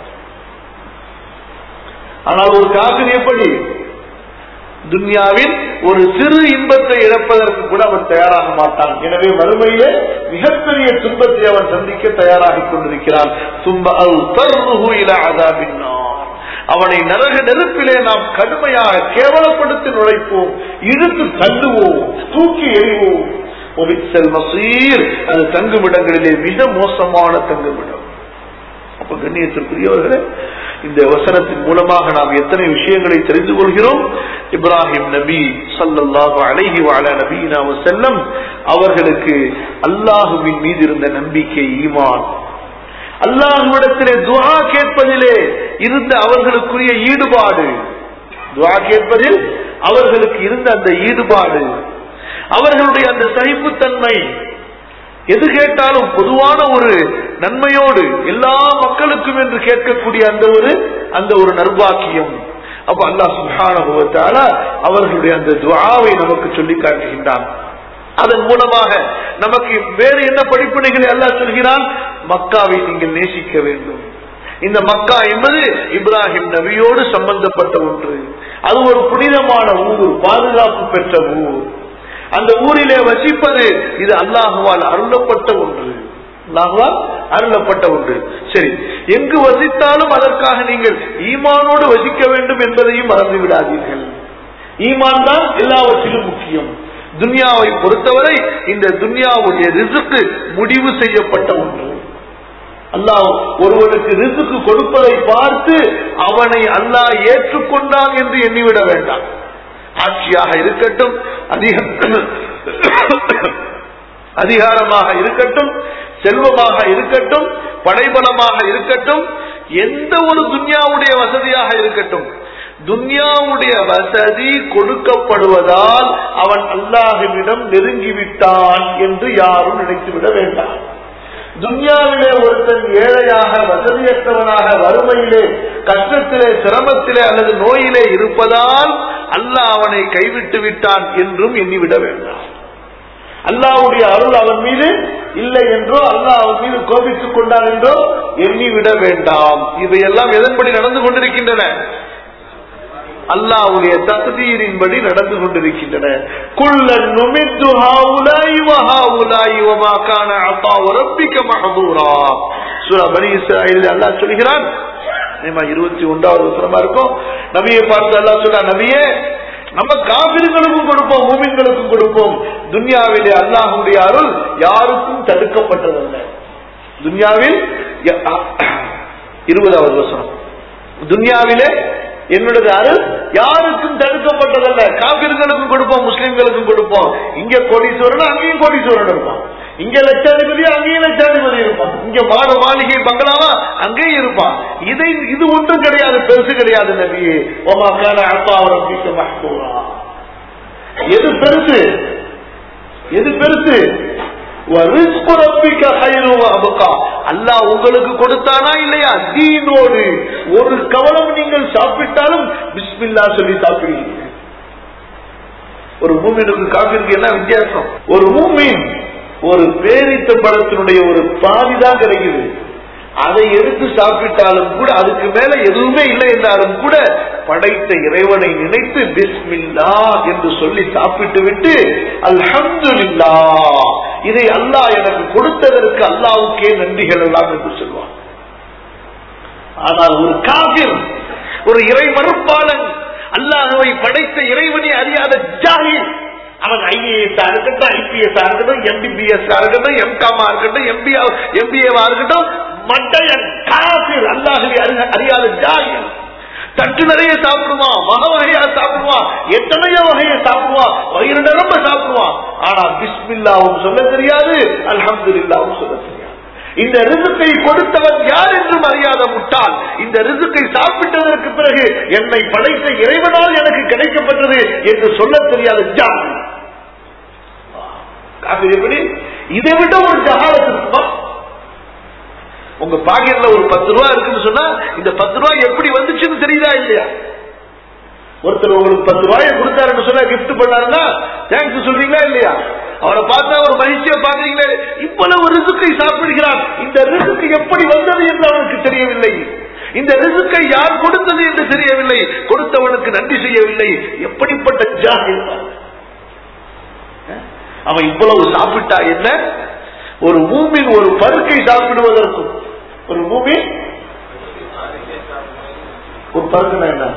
ஆனால் ஒரு காதல் எப்படி துன்யாவில் ஒரு சிறு இன்பத்தை இழப்பதற்கு கூட அவன் தயாராக மாட்டான் எனவே மறுமையிலே மிகப்பெரிய துன்பத்தை அவன் சந்திக்க தயாராகிக் கொண்டிருக்கிறான் தும்ப அல் தர்ருஹு இலா அதாபின் நார். அவனை நரக நெருப்பிலே நாம் கடுமையாக கேவலப்படுத்தி நுழைப்போம் இழுத்து தள்ளுவோம் தூக்கி எறிவோம் ஒபிச்சல் மசீர் அது தங்குமிடங்களிலே மிக மோசமான தங்குமிடம் அப்ப கண்ணியத்திற்குரியவர்களே இந்த வசனத்தின் மூலமாக நாம் எத்தனை விஷயங்களை தெரிந்து கொள்கிறோம் இப்ராஹிம் நபி சல்லல்லாஹு அலைஹி வஅலா நபியினா வஸல்லம் அவர்களுக்கு அல்லாஹுவின் மீது இருந்த நம்பிக்கை ஈமான் அல்லாஹுவிடத்திலே துஆ கேட்பதிலே இருந்த அவர்களுக்குரிய ஈடுபாடு துஆ கேட்பதில் அவர்களுக்கு இருந்த அந்த ஈடுபாடு அவர்களுடைய அந்த சகிப்புத்தன்மை எது கேட்டாலும் பொதுவான ஒரு நன்மையோடு எல்லா மக்களுக்கும் என்று கேட்கக்கூடிய அந்த ஒரு அந்த ஒரு நர்பாக்கியம் அப்ப அல்லாஹ் சுப்ஹானஹு வ தஆலா அவர்களுடைய அந்த துஆவை நமக்கு சொல்லி காட்டுகின்றான் அதன் மூலமாக நமக்கு வேறு என்ன படிப்பினைகளை அல்லாஹ் சொல்கிறான் மக்காவை நீங்கள் நேசிக்க வேண்டும் இந்த மக்கா என்பது இப்ராஹிம் நபியோடு சம்பந்தப்பட்ட ஒன்று அது ஒரு புனிதமான ஊர் பாதுகாப்பு பெற்ற ஊர் அந்த ஊரிலே வசிப்பது இது அல்லாஹுவால் அருளப்பட்ட ஒன்று அல்லாஹுவால் அருளப்பட்ட ஒன்று சரி எங்கு வசித்தாலும் அதற்காக நீங்கள் ஈமானோடு வசிக்க வேண்டும் என்பதையும் மறந்து விடாதீர்கள் ஈமான் தான் எல்லாவற்றிலும் முக்கியம் துன்யாவை பொறுத்தவரை இந்த துன்யாவுடைய ரிசுக்கு முடிவு செய்யப்பட்ட ஒன்று அல்லாஹ் ஒருவனுக்கு ரிசுக்கு கொடுப்பதை பார்த்து அவனை அல்லாஹ் ஏற்றுக்கொண்டான் என்று எண்ணிவிட வேண்டாம் ஆட்சியாக இருக்கட்டும் அதிக அதிகாரமாக இருக்கட்டும் செல்வமாக இருக்கட்டும் படைபலமாக இருக்கட்டும் எந்த ஒரு துன்யாவுடைய வசதியாக இருக்கட்டும் துன்யாவுடைய வசதி கொடுக்கப்படுவதால் அவன் அல்லாஹுவிடம் நெருங்கிவிட்டான் என்று யாரும் நினைத்துவிட வேண்டாம் துன்யாவிலே ஒருத்தன் ஏழையாக வசதியற்றவனாக வறுமையிலே கஷ்டத்திலே சிரமத்திலே அல்லது நோயிலே இருப்பதால் அல்லாஹ் அவனை கைவிட்டு விட்டான் என்றும் எண்ணிவிட வேண்டாம் அல்லாவுடைய அருள் அவன் மீது இல்லை என்றோ அல்லாஹ் அவன் மீது கோபித்துக் கொண்டான் என்றோ எண்ணிவிட வேண்டாம் இவையெல்லாம் எதன்படி நடந்து கொண்டிருக்கின்றன அல்லாவுடைய தகுதியின்படி நடந்து கொண்டிருக்கின்றன குள்ள நுமித்து ஹாவுலாய் வஹாவுலாய் வமாக்கான அப்பா உரப்பிக்க மகதூரா சூரா பனி இஸ்ராயில் அல்லாஹ் சொல்கிறான் இருபத்தி ஒன்றாவது வசனமா இருக்கும் நபியை பார்த்து அல்லாஹ் சொல்றா நபியே நம்ம காபிர்களுக்கும் கொடுப்போம் மூமின்களுக்கும் கொடுப்போம் துன்யாவிலே அல்லாஹுடைய அருள் யாருக்கும் தடுக்கப்பட்டதல்ல துன்யாவில் ய- இருபதாவது வசனம் துன்யாவிலே என்னுடைய அருள் யாருக்கும் தடுக்கப்பட்டதல்ல காபிர்களுக்கும் கொடுப்போம் முஸ்லிம்களுக்கும் கொடுப்போம் இங்க கோடீஸ்வரன் அங்கேயும் கோடீஸ்வரன் இருப்பான் இங்க லட்சாதிபதி அங்கேயும் லட்சாதிபதி இருப்பான் இங்க மாடு மாளிகை பங்களாவா அங்கேயும் இருப்பான் இதை இது ஒன்றும் கிடையாது பெருசு கிடையாது நபியே ஓமாக்கான அப்பா அவரை மஹ்தூரா எது பெருசு எது பெருசு وَرِزْقُ رَبِّكَ خَيْرٌ وَأَبْقَى. அல்லாஹ் உங்களுக்கு கொடுத்தானா இல்லையா தீனோடு ஒரு கவலம் நீங்கள் சாப்பிட்டாலும் பிஸ்மில்லா சொல்லி சாப்பிடுவீங்க ஒரு மூமினுக்கு காப்பிற்கு என்ன வித்தியாசம் ஒரு மூமின் ஒரு பேரித்த பழத்தினுடைய ஒரு பாதி தான் கிடைக்குது அதை எடுத்து சாப்பிட்டாலும் கூட அதுக்கு மேல எதுவுமே இல்லை என்றாலும் கூட படைத்த இறைவனை நினைத்து பிஸ்மில்லா என்று சொல்லி சாப்பிட்டு விட்டு அல்ஹம்துலில்லா இதை அல்லாஹ் எனக்கு கொடுத்ததற்கு அல்லாவுக்கே நன்றிகள் எல்லாம் என்று சொல்வான் ஆனால் ஒரு காபிர் ஒரு இறை மறுப்பாளன் அல்லாஹுவை படைத்த இறைவனை அறியாத ஜாகிர் அவன் ஐஏஎஸ் இருக்கட்டும் ஐபிஎஸ் இருக்கட்டும் எம்பிபிஎஸ் இருக்கட்டும் எம்காமா இருக்கட்டும் எம்பிஏ எம்பிஏவா இருக்கட்டும் மட்டையன் காபிர் அல்லாஹுவை அறி- அறியாத ஜாகிர் தட்டு நிறைய சாப்பிடுவான் வக வகையா சாப்பிடுவான் எத்தனையோ வகையை சாப்பிடுவான் வயிறு நிரம்ப சாப்பிடுவான் ஆனா பிஸ்மில்லாவும் சொல்ல தெரியாது அல்ஹம்துலில்லாவும் சொல்ல தெரியாது இந்த ரிசுக்கை கொடுத்தவன் யார் என்றும் அறியாத முட்டாள் இந்த ரிசுக்கை சாப்பிட்டதற்கு பிறகு என்னை படைத்த இறைவனால் எனக்கு கிடைக்கப்பட்டது என்று சொல்ல தெரியாத ஜாதி காசு எப்படி இதை விட ஒரு ஜகாலத்து இருக்குமா உங்க பாக்கெட்ல ஒரு பத்து ரூபா இருக்குன்னு சொன்னா இந்த பத்து ரூபாய் எப்படி வந்துச்சுன்னு தெரியுதா இல்லையா ஒருத்தர் உங்களுக்கு பத்து ரூபாயை கொடுத்தாருன்னு சொன்னா gift பண்ணாருன்னா தேங்க்ஸ் சொல்றீங்களா இல்லையா அவரை பார்த்தா ஒரு மகிழ்ச்சியை பாக்குறீங்களே இவ்வளவு ரிசுக்கை சாப்பிடுகிறான் இந்த ரிசுக்கு எப்படி வந்தது என்று அவனுக்கு தெரியவில்லை இந்த ரிசுக்கை யார் கொடுத்தது என்று தெரியவில்லை கொடுத்தவனுக்கு நன்றி செய்யவில்லை எப்படிப்பட்ட ஜாகிர் அவன் இவ்வளவு சாப்பிட்டா என்ன ஒரு மூமின் ஒரு பருக்கை சாப்பிடுவதற்கும் ஒரு மூமின் ஒரு பருக்குனா என்ன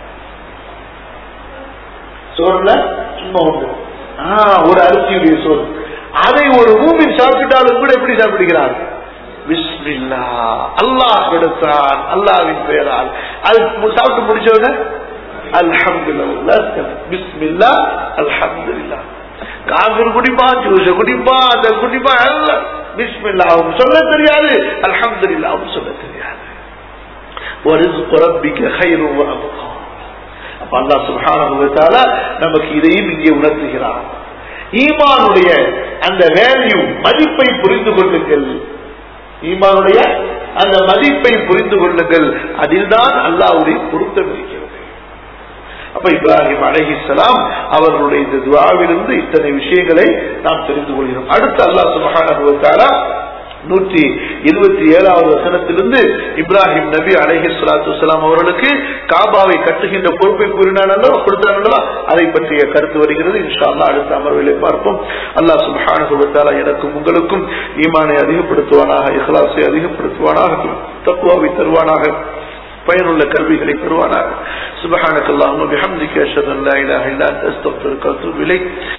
சோறுல சும்மா உண்டு ஆ, ஒரு அரிசியுடைய சோறு அதை ஒரு மூமின் சாப்பிட்டாலும் கூட எப்படி சாப்பிடுகிறார் பிஸ்மில்லா அல்லாஹ் கொடுத்தான் அல்லாவின் பெயரால் அது மு- சாப்பிட்டு முடிச்சவன அல்ஹம்துலில்லாஹ் பிஸ்மில்லா அல்ஹம்துலில்லாஹ் காஃபிர் குடிப்பான் ஜூஸ குடிப்பான் அந்த குடிப்பான் எல்லாம் பிஸ்மில்லா அவங்க சொல்ல தெரியாது அல்ஹம்துலில்லாஹ் அவங்க சொல்ல தெரியாது وَرِزْقُ رَبِّكَ خَيْرٌ وَأَبْقَى அப்ப அல்லா சுபான நமக்கு இதையும் இங்கே உணர்த்துகிறார் ஈமானுடைய அந்த வேல்யூ மதிப்பை புரிந்து கொள்ளுங்கள் ஈமானுடைய அந்த மதிப்பை புரிந்து கொள்ளுங்கள் அதில்தான் அல்லாவுடைய பொருத்தம் இருக்கிறது அப்ப இப்ராஹிம் அலைஹிஸ்ஸலாம் அவர்களுடைய இந்த துவாவிலிருந்து இத்தனை விஷயங்களை நாம் தெரிந்து கொள்கிறோம் அடுத்து அல்லாஹ் சுபஹானஹு நூற்றி இருபத்தி ஏழாவது வசனத்திலிருந்து இப்ராஹிம் நபி அலைஹி ஸலாத்து வஸலாம் அவர்களுக்கு காபாவை கட்டுகின்ற பொறுப்பை கூறினானோ கொடுத்தானோ அதை பற்றிய கருத்து வருகிறது இன்ஷா அல்லாஹ் அடுத்த அமர்விலே பார்ப்போம் அல்லாஹ் சுப்ஹானஹு வ தஆலா எனக்கும் உங்களுக்கும் ஈமானை அதிகப்படுத்துவானாக இஹ்லாஸை அதிகப்படுத்துவானாக தக்வாவை தருவானாக பயனுள்ள கல்விகளை பெறுவானாக சுபஹானக்கல்லாஹு வபிஹம்திக அஷ்ஹது அன் லா இலாஹா இல்லா அன்த அஸ்தக்ஃபிருக வ அத்தூபு இலைக்